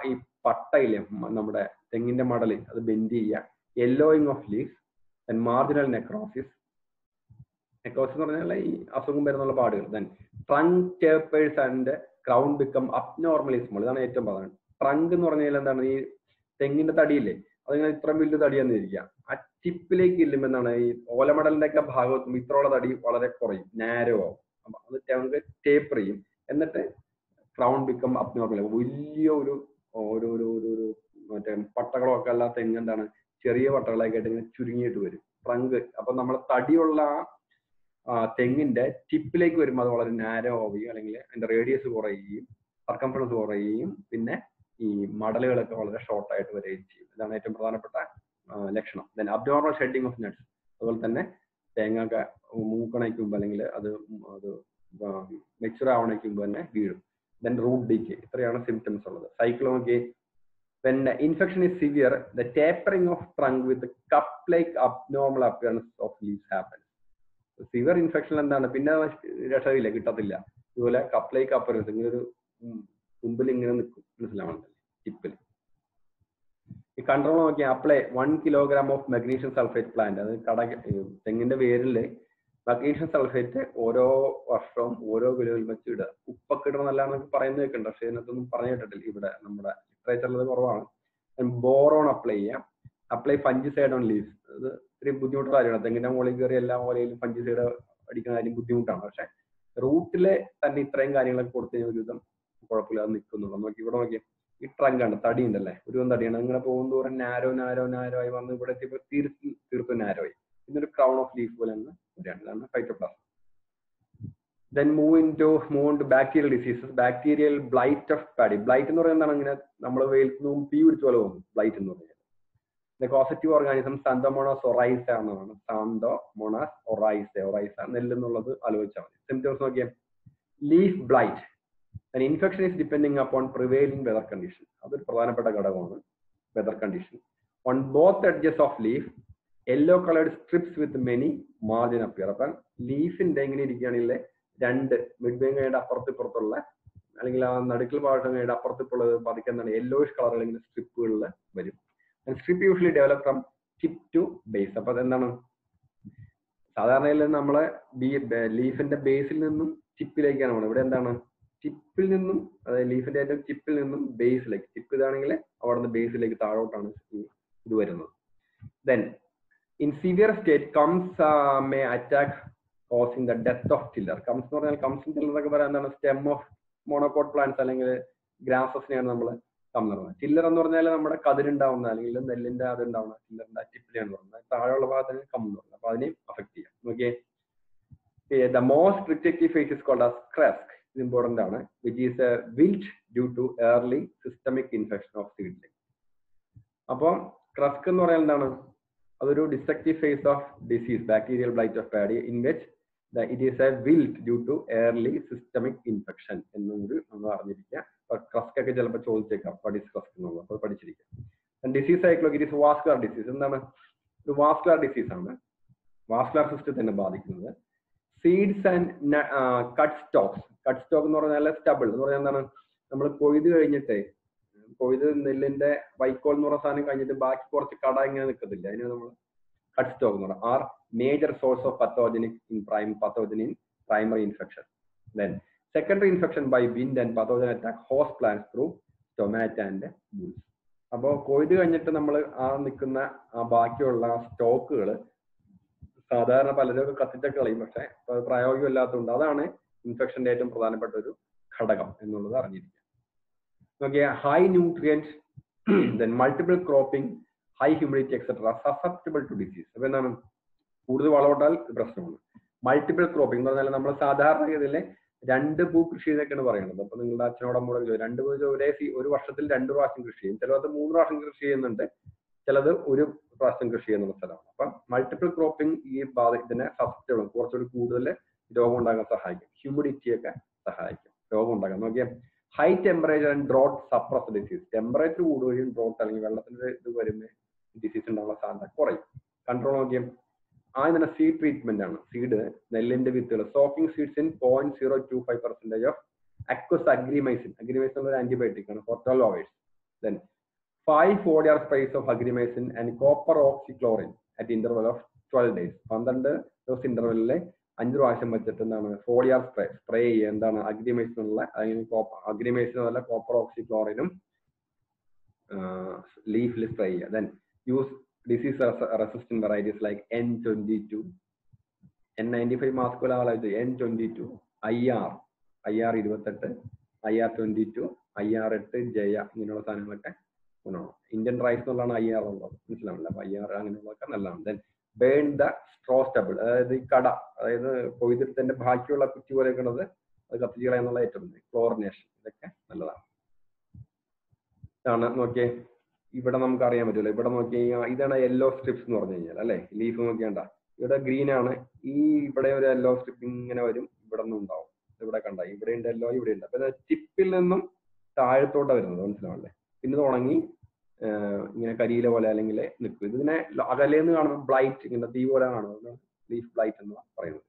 പട്ടയിലെ മ- നമ്മുടെ തെങ്ങിന്റെ മടല് അത് ബെൻഡ് ചെയ്യുക yellowing of leaves and marginal necrosis necrosis എന്ന് പറഞ്ഞാൽ ഈ അസുഖം വരുന്നുള്ള പാടുകൾ then trunk tapers and crown become abnormally small ഇതാണ് ഏറ്റവും പ്രധാനം ട്രങ്ക് എന്ന് പറഞ്ഞാൽ എന്താണ് ഈ തെങ്ങിന്റെ തടിയില്ലേ അതിങ്ങനെ ഇത്രയും വലിയ തടിയാന്ന് ഇരിക്കുക ആ ടിപ്പിലേക്ക് ഇല്ലുമെന്നാണ് ഈ ഓലമടലിന്റെ ഒക്കെ ഭാഗത്തും ഇത്രയുള്ള തടി വളരെ കുറയും നാരോ ആവും അപ്പൊ അത് നമുക്ക് ടേപ്പർ ചെയ്യും എന്നിട്ട് ക്രൗൺ ബിക്കം അബ്നോർമൽ വലിയ ഒരു ഒരു ഒരു ഒരു ഒരു മറ്റേ പട്ടകളോ ഒക്കെ അല്ലാത്ത തെങ്ങ് എന്താണ് ചെറിയ പട്ടകളൊക്കെ ആയിട്ട് ഇങ്ങനെ ചുരുങ്ങിയിട്ട് വരും ട്രങ്ക് അപ്പൊ നമ്മൾ തടിയുള്ള ആ ആ, തെങ്ങിന്റെ ടിപ്പിലേക്ക് വരുമ്പോൾ അത് വളരെ നാരോ ആവുകയും അല്ലെങ്കിൽ അതിന്റെ റേഡിയസ് കുറയുകയും സർക്കംഫറൻസ് കുറയുകയും പിന്നെ ഈ മടലുകളൊക്കെ വളരെ ഷോർട്ട് ആയിട്ട് വരികയും ചെയ്യും ഇതാണ് ഏറ്റവും പ്രധാനപ്പെട്ട ആ, ലക്ഷണം then abnormal shedding of nuts അതുപോലെ തന്നെ തേങ്ങ ഒക്കെ മൂക്കണയ്ക്ക് മുമ്പ് അല്ലെങ്കിൽ അത് ഉം അത് മെച്ചുർ ആവണയ്ക്ക് മുമ്പ് തന്നെ വീഴും ദെൻ റൂട്ട് ഡിക്ക് ഇത്രയാണ് സിംറ്റംസ് ഉള്ളത് സൈക്കിൾ നോക്കി when the infection is severe the tapering of trunk with cup like abnormal appearance of leaves happens severe infection എന്താണ് പിന്നെ രക്ഷയില്ല കിട്ടത്തില്ല ഇതുപോലെ കപ്പ് ലൈക്ക് അപ്പറൻസ് ഇങ്ങനെ ഒരു മുമ്പിൽ ഇങ്ങനെ നിൽക്കും മനസ്സിലാവുന്നുണ്ട് ടിപ്പിൽ ഈ കൺട്രോൾ നോക്കിയാൽ apply one kilogram of magnesium sulphate plant അത് കട തെങ്ങിന്റെ വേരിൽ മഗ്നീഷ്യം സൾഫേറ്റ് ഓരോ വർഷവും ഓരോ കിലോയിൽ വെച്ച് ഇടുക ഉപ്പൊക്കെ ഇടണമെന്നല്ലാന്നൊക്കെ പറയുന്നത് കേൾക്കുന്നുണ്ട് പക്ഷെ ഇതിനകത്തൊന്നും പറഞ്ഞു കേട്ടിട്ടില്ല ഇവിടെ നമ്മുടെ ലിറ്ററേച്ചറിൽ കുറവാണ് ബോറോൺ അപ്ലൈ ചെയ്യാം അപ്ലൈ ഫഞ്ചിസൈഡ് ഓൺ ലീവ്സ് അത് ഇത്തിരി ബുദ്ധിമുട്ടുള്ള കാര്യമാണ് തെങ്ങിന്റെ മുകളിൽ കയറി എല്ലാ ഓലയിലും ഫഞ്ചിസൈഡ് അടിക്കുന്ന കാര്യം ബുദ്ധിമുട്ടാണ് പക്ഷെ റൂട്ടിലെ തന്നെ ഇത്രയും കാര്യങ്ങളൊക്കെ കൊടുത്തു കഴിഞ്ഞാൽ ഒരുവിധം കുഴപ്പമില്ലാതെ നിൽക്കുന്നുള്ളൂ നോക്കി ഇവിടെ നോക്കി ഈ ട്രങ്കാണ് തടി ഉണ്ടല്ലേ ഒരു തടിയാണ് ഇങ്ങനെ പോകും തോറും നാരോ നാരോ നാരോ ആയി വന്ന് ഇവിടെ എത്തിയപ്പോൾ തീർത്തും തീർത്തും നാരോ ആയി ഇന്നൊരു ക്രൗൺ ഓഫ് ലീഫ് പോലെ തന്നെ വരികയാണ് ഇതാണ് phytoplasma then move into move into bacterial diseases bacterial blight of paddy blight എന്ന് പറയുന്നത് എന്താണ് ഇങ്ങനെ നമ്മൾ വെയിൽത്തും തീ പിടിച്ച പോലെ തോന്നും ബ്ലൈറ്റ് എന്ന് പറയുന്നത് the causative organism Xanthomonas oryzae എന്നതാണ് സാന്തോമോണാസ് ഒറൈസ ഒറൈസ നെല്ല് എന്നുള്ളത് ആലോചിച്ചാൽ മതി സിംറ്റംസ് നോക്കിയാൽ leaf blight an infection is depending upon prevailing weather condition അതൊരു പ്രധാനപ്പെട്ട ഘടകമാണ് weather condition on both edges of leaf yellow coloured strips with many margin appear അപ്പം ലീഫിന്റെ ഇങ്ങനെ ഇരിക്കുകയാണെങ്കിൽ രണ്ട് മിഡ് വേങ്ങയുടെ അപ്പുറത്ത് ഇപ്പുറത്തുള്ള അല്ലെങ്കിൽ ആ നടുക്കൽ ഭാഗങ്ങളുടെ അപ്പുറത്ത് ഇപ്പുള്ളത് പതിക്കുന്നതാണ് യെല്ലോയിഷ് കളറുകൾ ഇങ്ങനെ സ്ട്രിപ്പുകളിൽ വരും strip usually develop from tip to base അപ്പൊ അതെന്താണ് സാധാരണയിൽ നമ്മളെ ബി ലീഫിന്റെ ബേസിൽ നിന്നും ടിപ്പിലേക്കാണ് പോകുന്നത് ഇവിടെ എന്താണ് ടിപ്പിൽ നിന്നും അതായത് ലീഫിന്റെ ഏറ്റവും ടിപ്പിൽ നിന്നും ബേസിലേക്ക് ടിപ്പ് ഇതാണെങ്കിൽ അവിടെ നിന്ന് ബേസിലേക്ക് താഴോട്ടാണ് ഈ ഇത് വരുന്നത് then in severe state comes may attack causing the death of tiller comes എന്ന് പറഞ്ഞാൽ കംസ് ടില്ലർ എന്നൊക്കെ പറയാൻ എന്താണ് സ്റ്റെം ഓഫ് മോണോകോട്ട് പ്ലാന്റ്സ് അല്ലെങ്കിൽ ഗ്രാസസിനെയാണ് നമ്മൾ കം എന്ന് പറയുന്നത് ടില്ലർ എന്ന് പറഞ്ഞാൽ നമ്മുടെ കതിരുണ്ടാവുന്ന അല്ലെങ്കിൽ നെല്ലിന്റെ അത് ഉണ്ടാവുന്ന ടില്ലറിന്റെ ടിപ്പിലാണ് പറയുന്നത് താഴെയുള്ള ഭാഗത്തിന് കം എന്ന് പറയുന്നത് അപ്പൊ അതിനെയും അഫക്ട് ചെയ്യാം നോക്കിയേ the most rejective phase is called as kresek ഇത് ഇമ്പോർട്ടന്റ് ആണ് which is a wilt due to early systemic infection of seedling അപ്പോൾ ക്രസ്ക് എന്ന് പറയുന്നത് എന്താണ് അതൊരു destructive phase of disease bacterial blight of paddy in which it is a wilt due to early systemic infection എന്നും കൂടി നമ്മൾ അറിഞ്ഞിരിക്കുക അപ്പൊ ക്രസ്ക് ഒക്കെ ചിലപ്പോൾ ചോദിച്ചേക്കാം വാട്ട് ഈസ് ക്രസ്ക് എന്നുള്ളത് അപ്പോൾ പഠിച്ചിരിക്കുക ഡിസീസ് ആയിട്ടുള്ള ഇറ്റ് ഈസ് വാസ്കുലർ ഡിസീസ് എന്താണ് ഒരു വാസ്കുലർ ഡിസീസ് ആണ് വാസ്കുലർ സിസ്റ്റത്തിനെ ബാധിക്കുന്നത് seeds and cut stocks cut stock എന്ന് പറഞ്ഞാൽ സ്റ്റബിൾ എന്ന് പറഞ്ഞാൽ എന്താണ് നമ്മൾ കൊയ്ത് കഴിഞ്ഞിട്ട് കൊയ്ത് നെല്ലിന്റെ വൈക്കോൽ എന്ന് പറയുന്ന സാധനം കഴിഞ്ഞിട്ട് ബാക്കി കുറച്ച് കട ഇങ്ങനെ നിൽക്കത്തില്ല അതിന് നമ്മൾ കട്ട് സ്റ്റോക്ക് എന്ന് പറയുന്നത് are major source of pathogenic in prime pathogen in primary infection then secondary infection by wind and pathogen attack host plant through tomato and bulls അപ്പോൾ കൊയ്ത് കഴിഞ്ഞിട്ട് നമ്മൾ ആ നിൽക്കുന്ന ആ ബാക്കിയുള്ള സ്റ്റോക്കുകൾ സാധാരണ പലരും കത്തിച്ചൊക്കെ കളയും പക്ഷെ അത് പ്രായോഗികമല്ലാത്തതുകൊണ്ട് അതാണ് ഇൻഫെക്ഷന്റെ ഏറ്റവും പ്രധാനപ്പെട്ട ഒരു ഘടകം എന്നുള്ളത് അറിഞ്ഞിരിക്കുക നോക്കിയ high nutrients then multiple cropping high humidity etcetera susceptible to disease അപ്പൊ എന്താണ് കൂടുതൽ വളമിട്ടാൽ പ്രശ്നമാണ് മൾട്ടിപ്പിൾ ക്രോപ്പിംഗ് എന്ന് പറഞ്ഞാൽ നമ്മൾ സാധാരണ ഇതിലെ രണ്ട് പൂ കൃഷി എന്നൊക്കെയാണ് പറയുന്നത് അപ്പൊ നിങ്ങളുടെ അച്ഛനോട് അമ്മോട് രണ്ട് പൂ ഒരേ ഒരു വർഷത്തിൽ രണ്ട് പ്രാവശ്യം കൃഷി ചെയ്യും ചിലത് മൂന്ന് പ്രാവശ്യം കൃഷി ചെയ്യുന്നുണ്ട് ചിലത് ഒരു പ്രാവശ്യം കൃഷി ചെയ്യുന്ന സ്ഥലമാണ് അപ്പൊ മൾട്ടിപ്പിൾ ക്രോപ്പിംഗ് ഈ ബാധ ഇതിനെ സസ്യങ്ങളും കുറച്ചുകൂടി കൂടുതൽ രോഗം ഉണ്ടാകാൻ സഹായിക്കും ഹ്യൂമിഡിറ്റി ഒക്കെ സഹായിക്കും രോഗം ഉണ്ടാകാൻ നോക്കിയാൽ high temperature and drought suppress disease temperature കൂടുകയും ഡ്രോട്ട് അല്ലെങ്കിൽ വെള്ളത്തിന്റെ ഇത് വരുമ്പോൾ ഡിസീസ് ഉണ്ടാകാനുള്ള സാധ്യത കുറയും കൺട്രോൾ നോക്കിയാൽ ആദ്യം തന്നെ സീഡ് ട്രീറ്റ്മെന്റ് ആണ് സീഡ് നെല്ലിന്റെ വിത്തുകൾ soaking seeds in point zero two five percentage of aqueous agrimycin agrimycin ഒരു ആന്റിബയോട്ടിക് ആണ് for twelve hours then five foliar sprays of agrimycin and copper oxychloride at interval of twelve days പന്ത്രണ്ട് ദിവസം ഇന്റർവെല്ലിൽ അഞ്ച് പ്രാവശ്യം വെച്ചിട്ട് എന്താണ് four year spray spray ചെയ്യുക എന്താണ് അഗ്രിമേഷൻ എന്നുള്ള അതിന് അഗ്രിമേഷൻ അതല്ല കോപ്പർ ഓക്സിക്ലോറിനും ലീഫിൽ സ്പ്രേ ചെയ്യുക then use disease resistant varieties like N twenty two N ninety five മാസ്കുല ആളായിട്ട് N twenty two I R I R ഇരുപത്തെട്ട് I R twenty two I R എട്ട് ജയ ഇങ്ങനെയുള്ള സാധനങ്ങളൊക്കെ ഗുണമാണ് ഇന്ത്യൻ റൈസ് എന്നുള്ളതാണ് ഐ ആർ ഉള്ളത് മനസ്സിലാവില്ല അപ്പൊ ഐ ആർ അങ്ങനെയുള്ളതൊക്കെ നല്ലതാണ് then burn the straw stubble അതായത് ഈ കട അതായത് കൊയ്തെടുത്തതിന്റെ ബാക്കിയുള്ള കുറ്റി പോലെ ഉള്ളത് അത് കത്തിച്ച് കളയാന്നുള്ള ഏറ്റവും ക്ലോറിനേഷൻ ഇതൊക്കെ നല്ലതാണ് ഇതാണ് നോക്കിയേ ഇവിടെ നമുക്ക് അറിയാൻ പറ്റില്ല ഇവിടെ നോക്കി ഇതാണ് യെല്ലോ സ്ട്രിപ്സ് എന്ന് പറഞ്ഞു കഴിഞ്ഞാൽ അല്ലെ ലീഫ് നോക്കിയാണ്ട ഇവിടെ ഗ്രീൻ ആണ് ഈ ഇവിടെ ഒരു യെല്ലോ സ്ട്രിപ്പ് ഇങ്ങനെ വരും ഇവിടെ നിന്നും ഉണ്ടാവും ഇവിടെ കണ്ട ഇവിടെ ഉണ്ട് യെല്ലോ ഇവിടെ ഉണ്ട് അപ്പൊ ചിപ്പിൽ നിന്നും താഴത്തോട്ടാ വരുന്നത് മനസ്സിലാവല്ലേ പിന്നെ ഇത് ഉണങ്ങി ഇങ്ങനെ കരിയില പോലെ അല്ലെങ്കിൽ നിൽക്കും ഇതിനെ അകലേന്ന് കാണുമ്പോൾ ബ്ലൈറ്റ് ഇങ്ങനെ തീ പോലെ കാണുന്നത് ലീഫ് ബ്ലൈറ്റ് എന്ന് പറയുന്നത്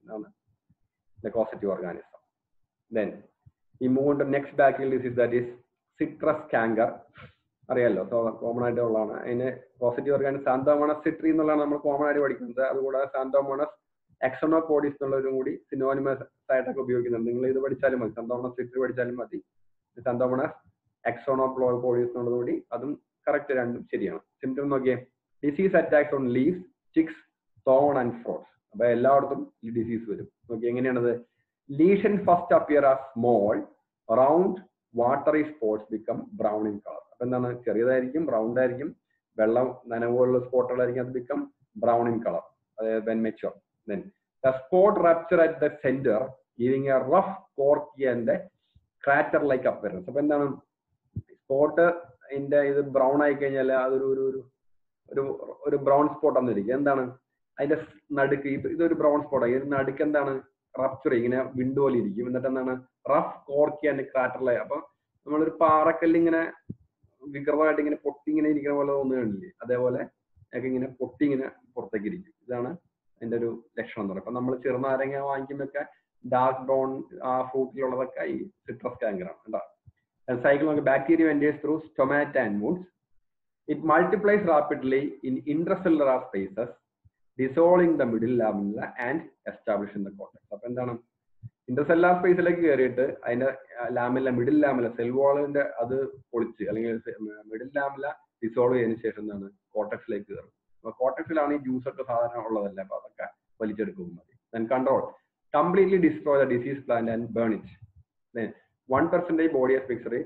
ഇതാണ് കോസറ്റീവ് ഓർഗാനിസം ദെൻ ഈ move next bacterial disease that is citrus canker അറിയാലോ കോമൺ ആയിട്ട് ഉള്ളതാണ് അതിന് പോസിറ്റീവ് ഓർഗാനിക് സാന്തോമോണസ് സിട്രി എന്നുള്ളതാണ് നമ്മൾ കോമൺ ആയിട്ട് പഠിക്കുന്നത് അതുകൂടാതെ സാന്തോമോണസ് എക്സോണോപോഡിസ് എന്നുള്ളൊരു കൂടി സിനോനിമസ് ആയിട്ടൊക്കെ ഉപയോഗിക്കുന്നുണ്ട് നിങ്ങൾ ഇത് പഠിച്ചാലും മതി സാന്തോമോണസ് സിട്രി പഠിച്ചാലും മതി സാന്തോമോണസ് എക്സോണോപോഡിസ് എന്നുള്ളത് കൂടി അതും കറക്റ്റ് രണ്ടും ശരിയാണ് സിംറ്റം നോക്കിയേ disease attacks on leaves twigs thorn and fruits അപ്പൊ എല്ലായിടത്തും ഈ ഡിസീസ് വരും നോക്കി എങ്ങനെയാണത് ലീഷൻ ഫസ്റ്റ് അപ്പിയർ ആ small round watery spots become brown in colour അപ്പൊ എന്താണ് ചെറിയതായിരിക്കും റൗണ്ട് ആയിരിക്കും വെള്ളം നനവുള്ള സ്പോട്ടുകളായിരിക്കും അത് ബിക്കം ബ്രൗൺ ഇൻ കളർ അതായത് when mature then the spot rupture at the centre giving a rough corky and crater like appearance അപ്പൊ എന്താണ് സ്പോട്ട് ഇതിന്റെ ഇത് ബ്രൗൺ ആയി കഴിഞ്ഞാൽ അതൊരു ഒരു ഒരു ഒരു ഒരു ബ്രൗൺ സ്പോട്ട് വന്നിരിക്കും എന്താണ് അതിന്റെ നടുക്ക് ഇതൊരു ബ്രൗൺ സ്പോട്ടാണ് ഇതിന്റെ നടുക്ക് എന്താണ് റപ്ചർ ഇങ്ങനെ വിൻഡോ പോലെ ഇരിക്കും എന്നിട്ട് എന്താണ് റഫ് കോർക്കി ആൻഡ് ക്രാറ്ററിലായി അപ്പൊ നമ്മളൊരു പാറക്കല്ല് ഇങ്ങനെ വികൃതമായിട്ട് ഇങ്ങനെ പൊട്ടി ഇങ്ങനെ ഇരിക്കുന്ന പോലെ തോന്നുകയാണില്ലേ അതേപോലെ ഒക്കെ ഇങ്ങനെ പൊട്ടി ഇങ്ങനെ പുറത്തേക്ക് ഇരിക്കും ഇതാണ് അതിന്റെ ഒരു ലക്ഷണം എന്ന് പറയുന്നത് അപ്പൊ നമ്മൾ ചെറുനാരങ്ങ വാങ്ങിക്കുമ്പോഴൊക്കെ ഡാർക്ക് ബ്രൗൺ ആ ഫ്രൂട്ടിലുള്ളതൊക്കെ ഈ സിട്രസ് കാങ്കറാണ് കേട്ടോ cycle of bacteria enters through stomata and wounds. It multiplies rapidly in intracellular spaces, dissolving the middle lamella and establishing the cortex. അപ്പൊ എന്താണ് ഇന്റർസെല്ലാർ സ്പേസിലേക്ക് കയറിയിട്ട് അതിന്റെ ലാമില മിഡിൽ ലാമില സെൽ വാളിന്റെ അത് പൊളിച്ച് അല്ലെങ്കിൽ മിഡിൽ ലാമില ഡിസോൾവ് ചെയ്തതിനു ശേഷം എന്താണ് കോട്ടക്സിലേക്ക് കയറും അപ്പൊ കോട്ടക്സിലാണ് ഈ ജ്യൂസ് ഒക്കെ സാധാരണ ഉള്ളതല്ല അപ്പൊ അതൊക്കെ വലിച്ചെടുക്കും മതി then control completely destroy the disease plant and burn it then one percentage body as mixer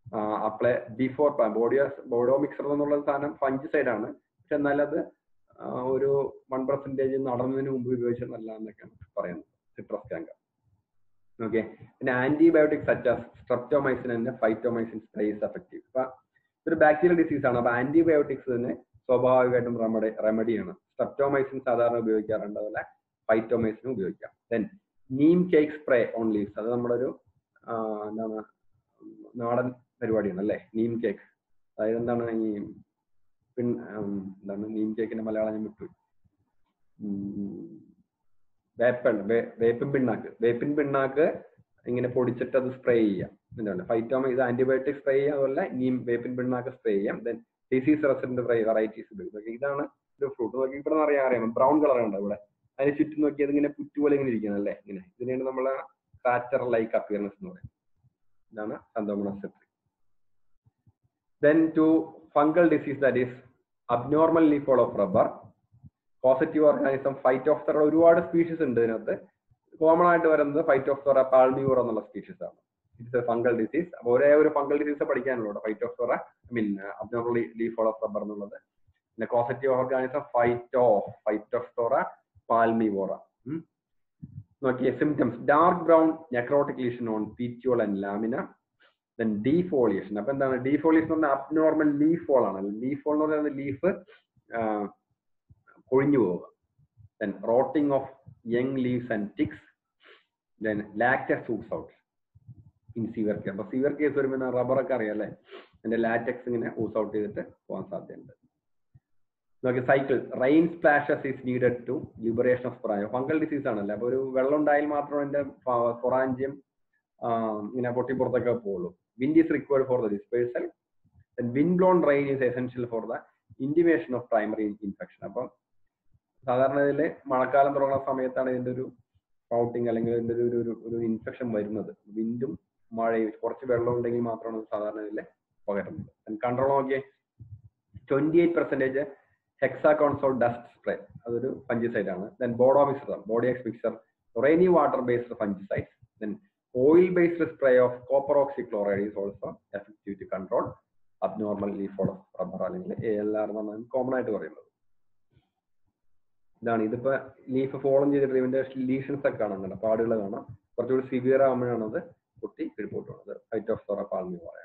apply before body Bodo mixer എന്നുള്ള സാധനം ഫംഗിസൈഡ് ആണ് പക്ഷെ എന്നാൽ അത് ഒരു വൺ പെർസെന്റേജ് നടന്നതിന് മുമ്പ് ഉപയോഗിച്ചത് നല്ല എന്നൊക്കെയാണ് പറയുന്നത് സിട്രസ് കാങ്കർ ഓക്കെ പിന്നെ antibiotic such streptomycin and phytomycin sprays effective അപ്പൊ ഇതൊരു ബാക്ടീരിയൽ ഡിസീസ് ആണ് അപ്പൊ ആന്റിബയോട്ടിക്സ് തന്നെ സ്വാഭാവികമായിട്ടും റെമഡി റെമഡിയാണ് സ്ട്രെപ്റ്റോമൈസിൻ സാധാരണ ഉപയോഗിക്കാറുണ്ട് അതുപോലെ ഫൈറ്റോമൈസിനും ഉപയോഗിക്കാം then neem cake spray on leaves അത് നമ്മുടെ ഒരു എന്താണ് നാടൻ പരിപാടിയാണ് അല്ലേ നീം കേക്ക് അതായത് എന്താണ് ഈ പിൻ എന്താണ് നീം കേക്കിന്റെ മലയാളം ഞാൻ വിട്ടു വേപ്പൺ വേപ്പിൻ പിണ്ണാക്ക് വേപ്പിൻ പിണ്ണാക്ക് ഇങ്ങനെ പൊടിച്ചിട്ട് അത് സ്പ്രേ ചെയ്യാം എന്താണ് ഫൈറ്റോമ ഇത് ആന്റിബയോട്ടിക് സ്പ്രേ ചെയ്യാം അതുപോലെ നീം വേപ്പിൻ പിണ്ണാക്ക് സ്പ്രേ ചെയ്യാം ദെൻ ഡിസീസ് റെസിഡന്റ് വെറൈറ്റീസ് ഉപയോഗിക്കും ഇതാണ് ഒരു ഫ്രൂട്ട് നോക്കി ഇവിടെ നിന്ന് അറിയാൻ അറിയാം ബ്രൗൺ കളർ ഉണ്ട് ഇവിടെ അതിന് ചുറ്റും നോക്കിയത് ഇങ്ങനെ പുറ്റു പോലെ ഇങ്ങനെ ഇരിക്കുന്നത് അല്ലേ ഇങ്ങനെ ഇതിനെയാണ് നമ്മളെ ക്രാറ്റർ ലൈക്ക് അപ്പിയർനെസ് എന്ന് പറയുന്നത് ഇതാണ് Xanthomonas citri then two fungal disease that is abnormal leaf fall of rubber positive organism Phytophthora ഒരുപാട് സ്പീഷീസ് ഉണ്ട് ഇതിനകത്ത് കോമൺ ആയിട്ട് വരുന്നത് ഫൈറ്റ് ഓഫ് തോറ പാൾമിയൂർ എന്നുള്ള സ്പീഷീസ് ആണ് ഇറ്റ്സ് എ ഫംഗൽ ഡിസീസ് അപ്പോൾ ഒരേ ഒരു ഫംഗൽ ഡിസീസ് പഠിക്കാനുള്ളൂ Phytophthora I mean abnormal leaf fall of rubber എന്നുള്ളത് പിന്നെ causative organism Phytophthora Phytophthora palmivora നോക്കിയേ symptoms dark brown necrotic lesion on petiole and lamina then defoliation അപ്പൊ എന്താണ് defoliation എന്ന് പറഞ്ഞാൽ abnormal leaf fall ആണ് leaf fall എന്ന് പറയുന്നത് ലീഫ് കൊഴിഞ്ഞു പോവുക then rotting of young leaves and twigs then latex സൂട്ട്സ് ഔട്ട് ഇൻ സിവിയർ കേസ് അപ്പൊ സിവിയർ കേസ് വരുമ്പോൾ റബ്ബറൊക്കെ അറിയാം അല്ലേ അതിന്റെ ലാറ്റക്സ് ഇങ്ങനെ ഊസ് ഔട്ട് ചെയ്തിട്ട് പോകാൻ സാധ്യതയുണ്ട് നോക്കി cycle rain splashes is needed to liberation of sporangium fungal disease ആണല്ലോ അപ്പൊ ഒരു വെള്ളം ഉണ്ടായാൽ മാത്രമേ എന്റെ സ്പൊറാഞ്ചിയം ഇങ്ങനെ പൊട്ടിപ്പുറത്തൊക്കെ പോകുള്ളൂ wind is required for the dispersal wind blown rain is essential for the initiation of primary infection അപ്പം സാധാരണ ഇതിൽ മഴക്കാലം തുടങ്ങുന്ന സമയത്താണ് ഇതിന്റെ ഒരു റൗട്ടിങ് അല്ലെങ്കിൽ ഇതിന്റെ ഒരു ഒരു ഒരു ഇൻഫെക്ഷൻ വരുന്നത് വിൻഡും മഴയും കുറച്ച് വെള്ളം ഉണ്ടെങ്കിൽ മാത്രമാണ് ഇത് സാധാരണ ഇതിൽ പകരുന്നത് കൺട്രോൾ നോക്കിയേ twenty eight percentage hexaconazole dust spray അതൊരു ഫംഗിസൈഡ് ആണ് then Bordeaux mixture Bordeaux mixture rainy water based fungicide then oil based spray of copper oxychloride is also effective to control abnormal leaf fall of rubber അല്ലെങ്കിൽ A L R എന്നാണ് common ആയിട്ട് പറയുന്നത് ഇതാണ് ഇതിപ്പോ leaf ഫോളം ചെയ്തിട്ട് ഇതിന്റെ lesions ഒക്കെ കാണാൻ പാടുകൾ കാണാം കുറച്ചുകൂടി സിവിയർ ആകുമ്പോഴാണ് അത് പൊട്ടി കിഴിപ്പോട്ട് പോകുന്നത് ഫൈറ്റ് ഓഫ് സോറ എന്ന് പറയാം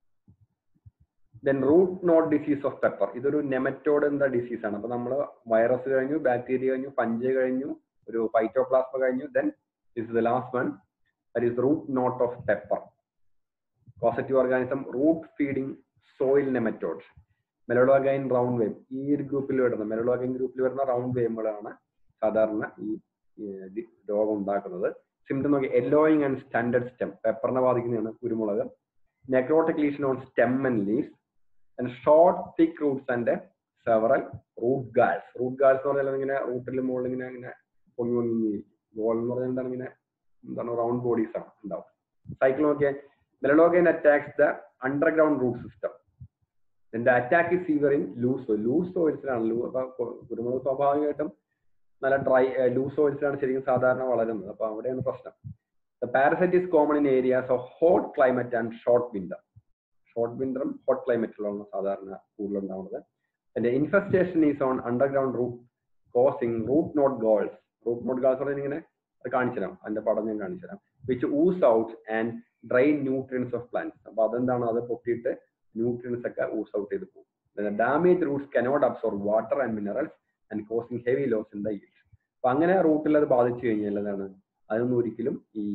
then root knot disease of pepper ഇതൊരു നെമറ്റോഡ് എന്താ ഡിസീസ് ആണ് അപ്പൊ നമ്മൾ വൈറസ് കഴിഞ്ഞു ബാക്ടീരിയ കഴിഞ്ഞു ഫഞ്ച് കഴിഞ്ഞു ഒരു ഫൈറ്റോപ്ലാസ്മ കഴിഞ്ഞു then is the last one that is root knot of pepper positive organism root feeding soil nematodes Meloidogyne round വേവ് ഈ ഒരു ഗ്രൂപ്പിൽ വരുന്ന മെലഡോഗൈൻ ഗ്രൂപ്പിൽ വരുന്ന റൗണ്ട് വേവുകളാണ് സാധാരണ ഈ രോഗം ഉണ്ടാക്കുന്നത് സിംറ്റം നോക്കി യെല്ലോയിങ് ആൻഡ് സ്റ്റാൻഡേർഡ് സ്റ്റെം പെപ്പറിനെ ബാധിക്കുന്നതാണ് കുരുമുളക് necrotic lesion on stem and leaves and short thick roots and several root galls root galls എന്ന് പറഞ്ഞാൽ ഇങ്ങനെ റൂട്ടിൽ മുകളിൽ ഇങ്ങനെ ഇങ്ങനെ പൊങ്ങി പൊങ്ങി ഗോൾ എന്ന് പറഞ്ഞാൽ എന്താണ് ഇങ്ങനെ എന്താണ് റൗണ്ട് ബോഡീസ് ആണ് ഉണ്ടാവും സൈക്കിൾ നോക്കിയാൽ Meloidogyne attacks the underground root system എന്റെ attack is severe in loose soil loose സോയിൽസിലാണ് ലൂ അപ്പൊ കുരുമുളക് സ്വാഭാവികമായിട്ടും നല്ല ഡ്രൈ ലൂസ് സോയിൽസിലാണ് ശരിക്കും സാധാരണ വളരുന്നത് അപ്പൊ അവിടെയാണ് പ്രശ്നം the parasite is common in areas of hot climate and short winter short വിന്ററും ഹോട്ട് ക്ലൈമറ്റിലാണ് സാധാരണ കൂടുതൽ ഉണ്ടാവുന്നത് അതിന്റെ infestation is on underground root causing root knot galls root knot galls പറഞ്ഞാൽ ഇങ്ങനെ അത് കാണിച്ചു തരാം അതിന്റെ പടം ഞാൻ കാണിച്ചു തരാം which ooze out and drain nutrients of plants അപ്പൊ അതെന്താണ് അത് പൊട്ടിയിട്ട് ന്യൂട്രിയൻസ് ഒക്കെ ഊസ് ഔട്ട് ചെയ്ത് പോകും damage roots cannot absorb water and minerals and causing heavy loss in the yield അപ്പൊ അങ്ങനെ റൂട്ടിൽ അത് ബാധിച്ചു കഴിഞ്ഞാൽ എന്താണ് അതൊന്നും ഒരിക്കലും ഈ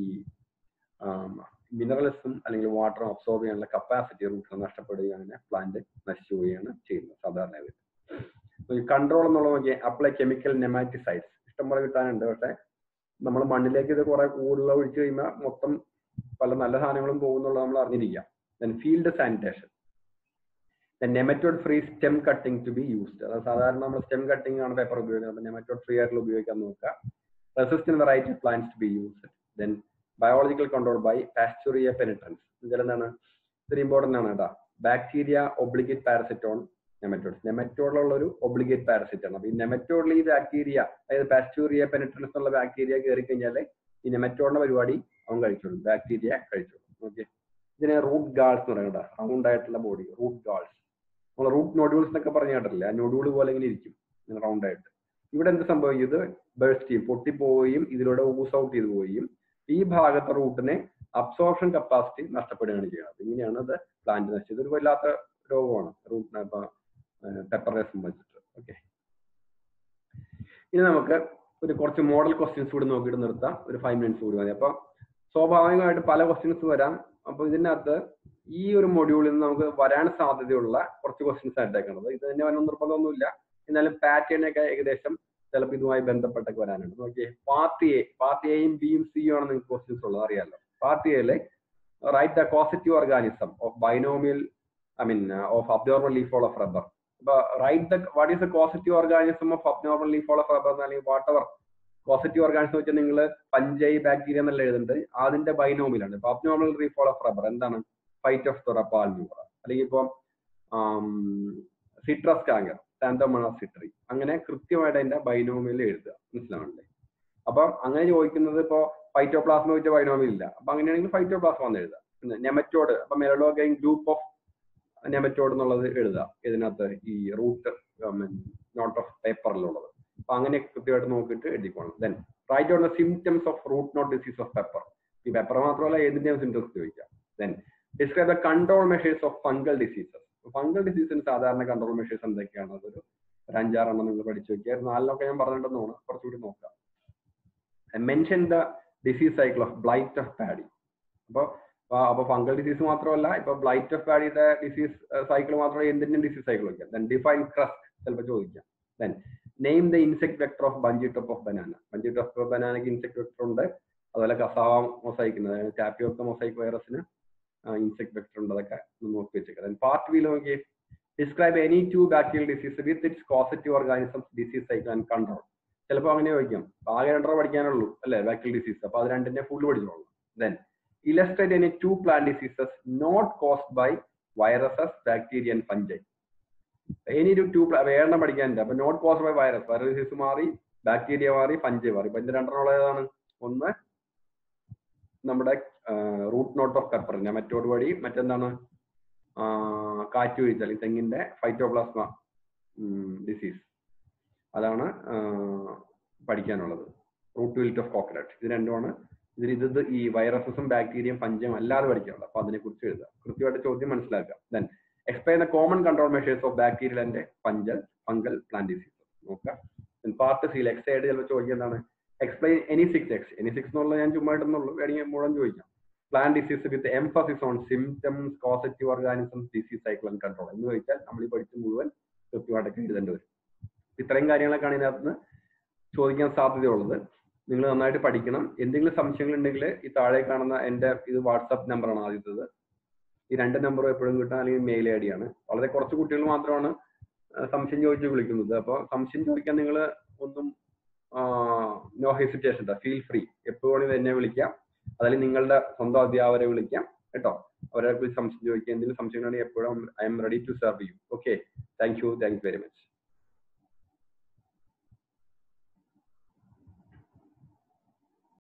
മിനറൽസും അല്ലെങ്കിൽ വാട്ടറും അബ്സോർബ് ചെയ്യാനുള്ള കപ്പാസിറ്റി റൂട്ടിൽ നഷ്ടപ്പെടുകയും അങ്ങനെ പ്ലാന്റ് നശിച്ചു പോവുകയാണ് ചെയ്യുന്നത് സാധാരണ കൺട്രോൾ എന്നുള്ള നോക്കി അപ്ലൈ കെമിക്കൽ നെമാറ്റിസൈഡ്സ് ഇഷ്ടംപോലെ കിട്ടാനുണ്ട് പക്ഷെ നമ്മൾ മണ്ണിലേക്ക് ഇത് കുറെ കൂടുതൽ ഒഴിച്ചു കഴിയുമ്പോൾ മൊത്തം പല നല്ല സാധനങ്ങളും പോകുന്നുള്ളത് നമ്മൾ അറിഞ്ഞിരിക്കുക then field sanitation nematode free stem cutting to be used അത് സാധാരണ നമ്മൾ സ്റ്റെം കട്ടിംഗ് ആണ് പേപ്പർ ഉപയോഗിക്കുന്നത് അപ്പൊ നെമറ്റോഡ് ഫ്രീ ആയിട്ടുള്ള ഉപയോഗിക്കാൻ നോക്കുക resistant variety plants to be used then biological control by Pasteuria penetrans ഇതിൽ എന്താണ് ഇതൊരു ഇമ്പോർട്ടന്റ് ആണ് കേട്ടോ ബാക്ടീരിയ ഒബ്ലിഗേറ്റ് പാരസിറ്റോൺ നെമറ്റോഡ്സ് നെമറ്റോഡിലുള്ള ഒരു ഒബ്ലിഗേറ്റ് പാരസിറ്റ് ആണ് അപ്പൊ ഈ നെമറ്റോഡിൽ ഈ ബാക്ടീരിയ അതായത് പാസ്റ്റുറിയ പെനിട്രൻസ് എന്നുള്ള ബാക്ടീരിയ കയറി കഴിഞ്ഞാൽ ഈ നെമറ്റോഡിന്റെ പരിപാടി അവൻ കഴിച്ചോളും ബാക്ടീരിയ കഴിച്ചോളും ഓക്കെ ഇതിനെ റൂട്ട് ഗാൾസ് എന്ന് പറയുന്നത് റൗണ്ട് ആയിട്ടുള്ള ബോഡി റൂട്ട് ഗാൾസ് നമ്മൾ റൂട്ട് നോഡ്യൂൾസ് എന്നൊക്കെ പറഞ്ഞു കേട്ടില്ലേ ആ നോഡ്യൂൾ പോലെ ഇങ്ങനെ ഇരിക്കും ഇങ്ങനെ റൗണ്ട് ആയിട്ട് ഇവിടെ എന്ത് സംഭവിക്കും ഇത് ബേസ്റ്റ് ചെയ്യും പൊട്ടിപ്പോവുകയും ഇതിലൂടെ ഊസ് ഔട്ട് ചെയ്തു പോവുകയും ഈ ഭാഗത്തെ റൂട്ടിനെ അബ്സോർപ്ഷൻ കപ്പാസിറ്റി നഷ്ടപ്പെടുകയാണ് ചെയ്യുന്നത് ഇങ്ങനെയാണ് ഇത് പ്ലാന്റ് നശിച്ചത് ഒരു വല്ലാത്ത രോഗമാണ് റൂട്ടിനെ ഇപ്പൊ പെപ്പറിനെ സംബന്ധിച്ചിട്ട് ഓക്കെ ഇനി നമുക്ക് ഒരു കുറച്ച് മോഡൽ ക്വസ്റ്റ്യൻസ് കൂടി നോക്കിയിട്ട് നിർത്താം ഒരു ഫൈവ് മിനിറ്റ്സ് കൂടി മതി അപ്പൊ സ്വാഭാവികമായിട്ട് പല ക്വസ്റ്റ്യൻസ് വരാം അപ്പൊ ഇതിനകത്ത് ഈ ഒരു മൊഡ്യൂളിൽ നിന്ന് നമുക്ക് വരാൻ സാധ്യതയുള്ള കുറച്ച് ക്വസ്റ്റ്യൻസ് ആയിട്ടേക്കുന്നത് ഇത് തന്നെ വരണം നിർബന്ധമൊന്നുമില്ല എന്നാലും പാറ്റേൺ ഒക്കെ ഏകദേശം ചിലപ്പോൾ ഇതുമായി ബന്ധപ്പെട്ടൊക്കെ വരാനുണ്ട് നോക്കിയേ പാർട്ടി എ പാർട്ടി എയും ബിയും സിയും ആണ് നിങ്ങൾക്ക് ക്വസ്റ്റ്യൻസ് ഉള്ളത് അറിയാലോ പാർട്ടി എയിലെ write the positive organism of binomial I mean of abnormal leaf fall of rubber അപ്പൊ write the what is the positive organism of abnormal leaf fall of rubber അല്ലെങ്കിൽ വാട്ട് എവർ പോസിറ്റീവ് ഓർഗാനിസം വെച്ചാൽ നിങ്ങൾ fungi bacteria എന്നല്ല എഴുതുന്നുണ്ട് അതിന്റെ ബൈനോമിലാണ് ഇപ്പൊ abnormal leaf fall of rubber എന്താണ് ഫൈറ്റ് ഓഫ് തൊറ പാൽമ്യൂറ അല്ലെങ്കിൽ ഇപ്പം സിട്രസ് കാങ്കർ സാന്തോമണ സിട്രി അങ്ങനെ കൃത്യമായിട്ട് അതിന്റെ ബൈനോമിയൽ എഴുതുക മനസ്സിലാവണ്ടേ അപ്പൊ അങ്ങനെ ചോദിക്കുന്നത് ഇപ്പോ ഫൈറ്റോപ്ലാസ്മ വെച്ച ബൈനോമിയൽ ഇല്ല അപ്പൊ അങ്ങനെയാണെങ്കിൽ ഫൈറ്റോപ്ലാസ്മ എന്ന് എഴുതുക നെമറ്റോഡ് അപ്പൊ മെലഡോഗൈൻ ഗ്രൂപ്പ് ഓഫ് നെമറ്റോഡ് എന്നുള്ളത് എഴുതുക ഇതിനകത്ത് ഈ റൂട്ട് നോട്ട് ഓഫ് പേപ്പറിലുള്ളത് അപ്പൊ അങ്ങനെ കൃത്യമായിട്ട് നോക്കിയിട്ട് എഴുതിക്കോണം then write on the symptoms of root knot disease of pepper ഈ പെപ്പർ മാത്രമല്ല ഏതിന്റെയും സിംറ്റംസ് ചോദിക്കാം then describe the control measures of fungal diseases fungal ഡിസീസിന് സാധാരണ കൺട്രോൾ മെഷേഴ്സ് എന്തൊക്കെയാണ് അതൊരു ഒരു അഞ്ചാറെണ്ണം നിങ്ങൾ പഠിച്ചു വെക്കുക നാലിനൊക്കെ ഞാൻ പറഞ്ഞിട്ടുണ്ടെന്ന് തോന്നുന്നു കുറച്ചുകൂടി നോക്കാം mention the disease cycle of blight of paddy അപ്പോൾ അപ്പൊ ഫംഗൽ ഡിസീസ് മാത്രമല്ല ഇപ്പൊ ബ്ലൈറ്റ് ഓഫ് പാഡിയുടെ ഡിസീസ് സൈക്കിൾ മാത്രമല്ല എന്തിന്റെ ഡിസീസ് സൈക്കിൾ വയ്ക്കാം ദെൻ ഡിഫൈൻ ക്രസ്റ്റ് ചിലപ്പോൾ ചോദിക്കാം then name the insect vector of bunchy top of banana bunchy top of ബനാനയ്ക്ക് ഇൻസെക്ട് വെക്ടർ ഉണ്ട് അതുപോലെ കസാവ മൊസൈക്കിന് അതായത് ടാപ്പിയോക്ക മൊസൈക്ക് വൈറസിന് ഇൻസെക്ട് വെക്ടർ ഉണ്ട് അതൊക്കെ ഒന്ന് നോക്കി വെച്ചേക്കാം പാർട്ട് ബിയിൽ നോക്കി describe any to bacterial disease with its causative organisms disease cycle and control ചിലപ്പോൾ അങ്ങനെ ചോദിക്കാം ആകെ രണ്ടര പഠിക്കാനുള്ളൂ അല്ലേ ബാക്ടീരിയൽ ഡിസീസ് അപ്പൊ അത് രണ്ടിന്റെ ഫുൾ പഠിച്ചോളൂ then illustrate any two plant diseases not caused by viruses bacteria and fungi ഇനി ഒരു ടു വേണം പഠിക്കാനുണ്ട് അപ്പൊ not caused by virus virus disease മാറി ബാക്ടീരിയ മാറി ഫഞ്ചൈ മാറി ഇപ്പൊ ഇതിന്റെ രണ്ടെണ്ണം ഏതാണ് ഒന്ന് നമ്മുടെ root knot of pepper nematode വഴി മറ്റെന്താണ് കാറ്റ് വീഴ്ച തെങ്ങിന്റെ ഫൈറ്റോപ്ലാസ്മ ഡിസീസ് അതാണ് പഠിക്കാനുള്ളത് റൂട്ട് വിൽറ്റ് ഓഫ് കോക്കനട്ട് ഇത് രണ്ടുമാണ് ഇതിൽ ഇത് ഈ വൈറസസും ബാക്ടീരിയയും പഞ്ചം അല്ലാതെ പഠിക്കാനുള്ളത് അപ്പൊ അതിനെ കുറിച്ച് എഴുതാം കൃത്യമായിട്ട് ചോദ്യം മനസ്സിലാക്കാം then explain the common control measures of bacterial and fungal fungal plant disease നോക്കാം പാർട്ട് സിയിൽ എക്സ് ആയിട്ട് ചിലപ്പോൾ ചോദിക്കുക എന്താണ് explain any six X any six എന്നുള്ളത് ഞാൻ ചുമ്മാ ഇടുന്നുള്ളൂ വേണമെങ്കിൽ മുഴുവൻ ചോദിക്കാം plant disease with emphasis on symptoms causative organisms disease cycle and control എന്ന് ചോദിച്ചാൽ നമ്മൾ ഈ പഠിച്ച് മുഴുവൻ കൃത്യമായിട്ടൊക്കെ എഴുതേണ്ടി വരും ഇത്രയും കാര്യങ്ങളൊക്കെയാണ് ഇതിനകത്ത് നിന്ന് ചോദിക്കാൻ സാധ്യതയുള്ളത് നിങ്ങൾ നന്നായിട്ട് പഠിക്കണം എന്തെങ്കിലും സംശയങ്ങൾ ഉണ്ടെങ്കിൽ ഈ താഴെ കാണുന്ന എൻ്റെ ഇത് വാട്സാപ്പ് നമ്പറാണ് ആദ്യത്തേത് ഈ രണ്ട് നമ്പറും എപ്പോഴും കിട്ടാൻ അല്ലെങ്കിൽ മെയിൽ ഐ ഡി ആണ് വളരെ കുറച്ച് കുട്ടികൾ മാത്രമാണ് സംശയം ചോദിച്ച് വിളിക്കുന്നത് അപ്പോൾ സംശയം ചോദിക്കാൻ നിങ്ങൾ ഒന്നും നോ ഹെസിറ്റേഷൻ ഫീൽ ഫ്രീ എപ്പോഴും എന്നെ വിളിക്കാം അതല്ലെങ്കിൽ നിങ്ങളുടെ സ്വന്തം അധ്യാപകരെ വിളിക്കാം കേട്ടോ അവരെ കുറിച്ച് സംശയം ചോദിക്കുക എന്തെങ്കിലും സംശയങ്ങളുണ്ടെങ്കിൽ എപ്പോഴും I am ready to serve you okay thank you thank you very much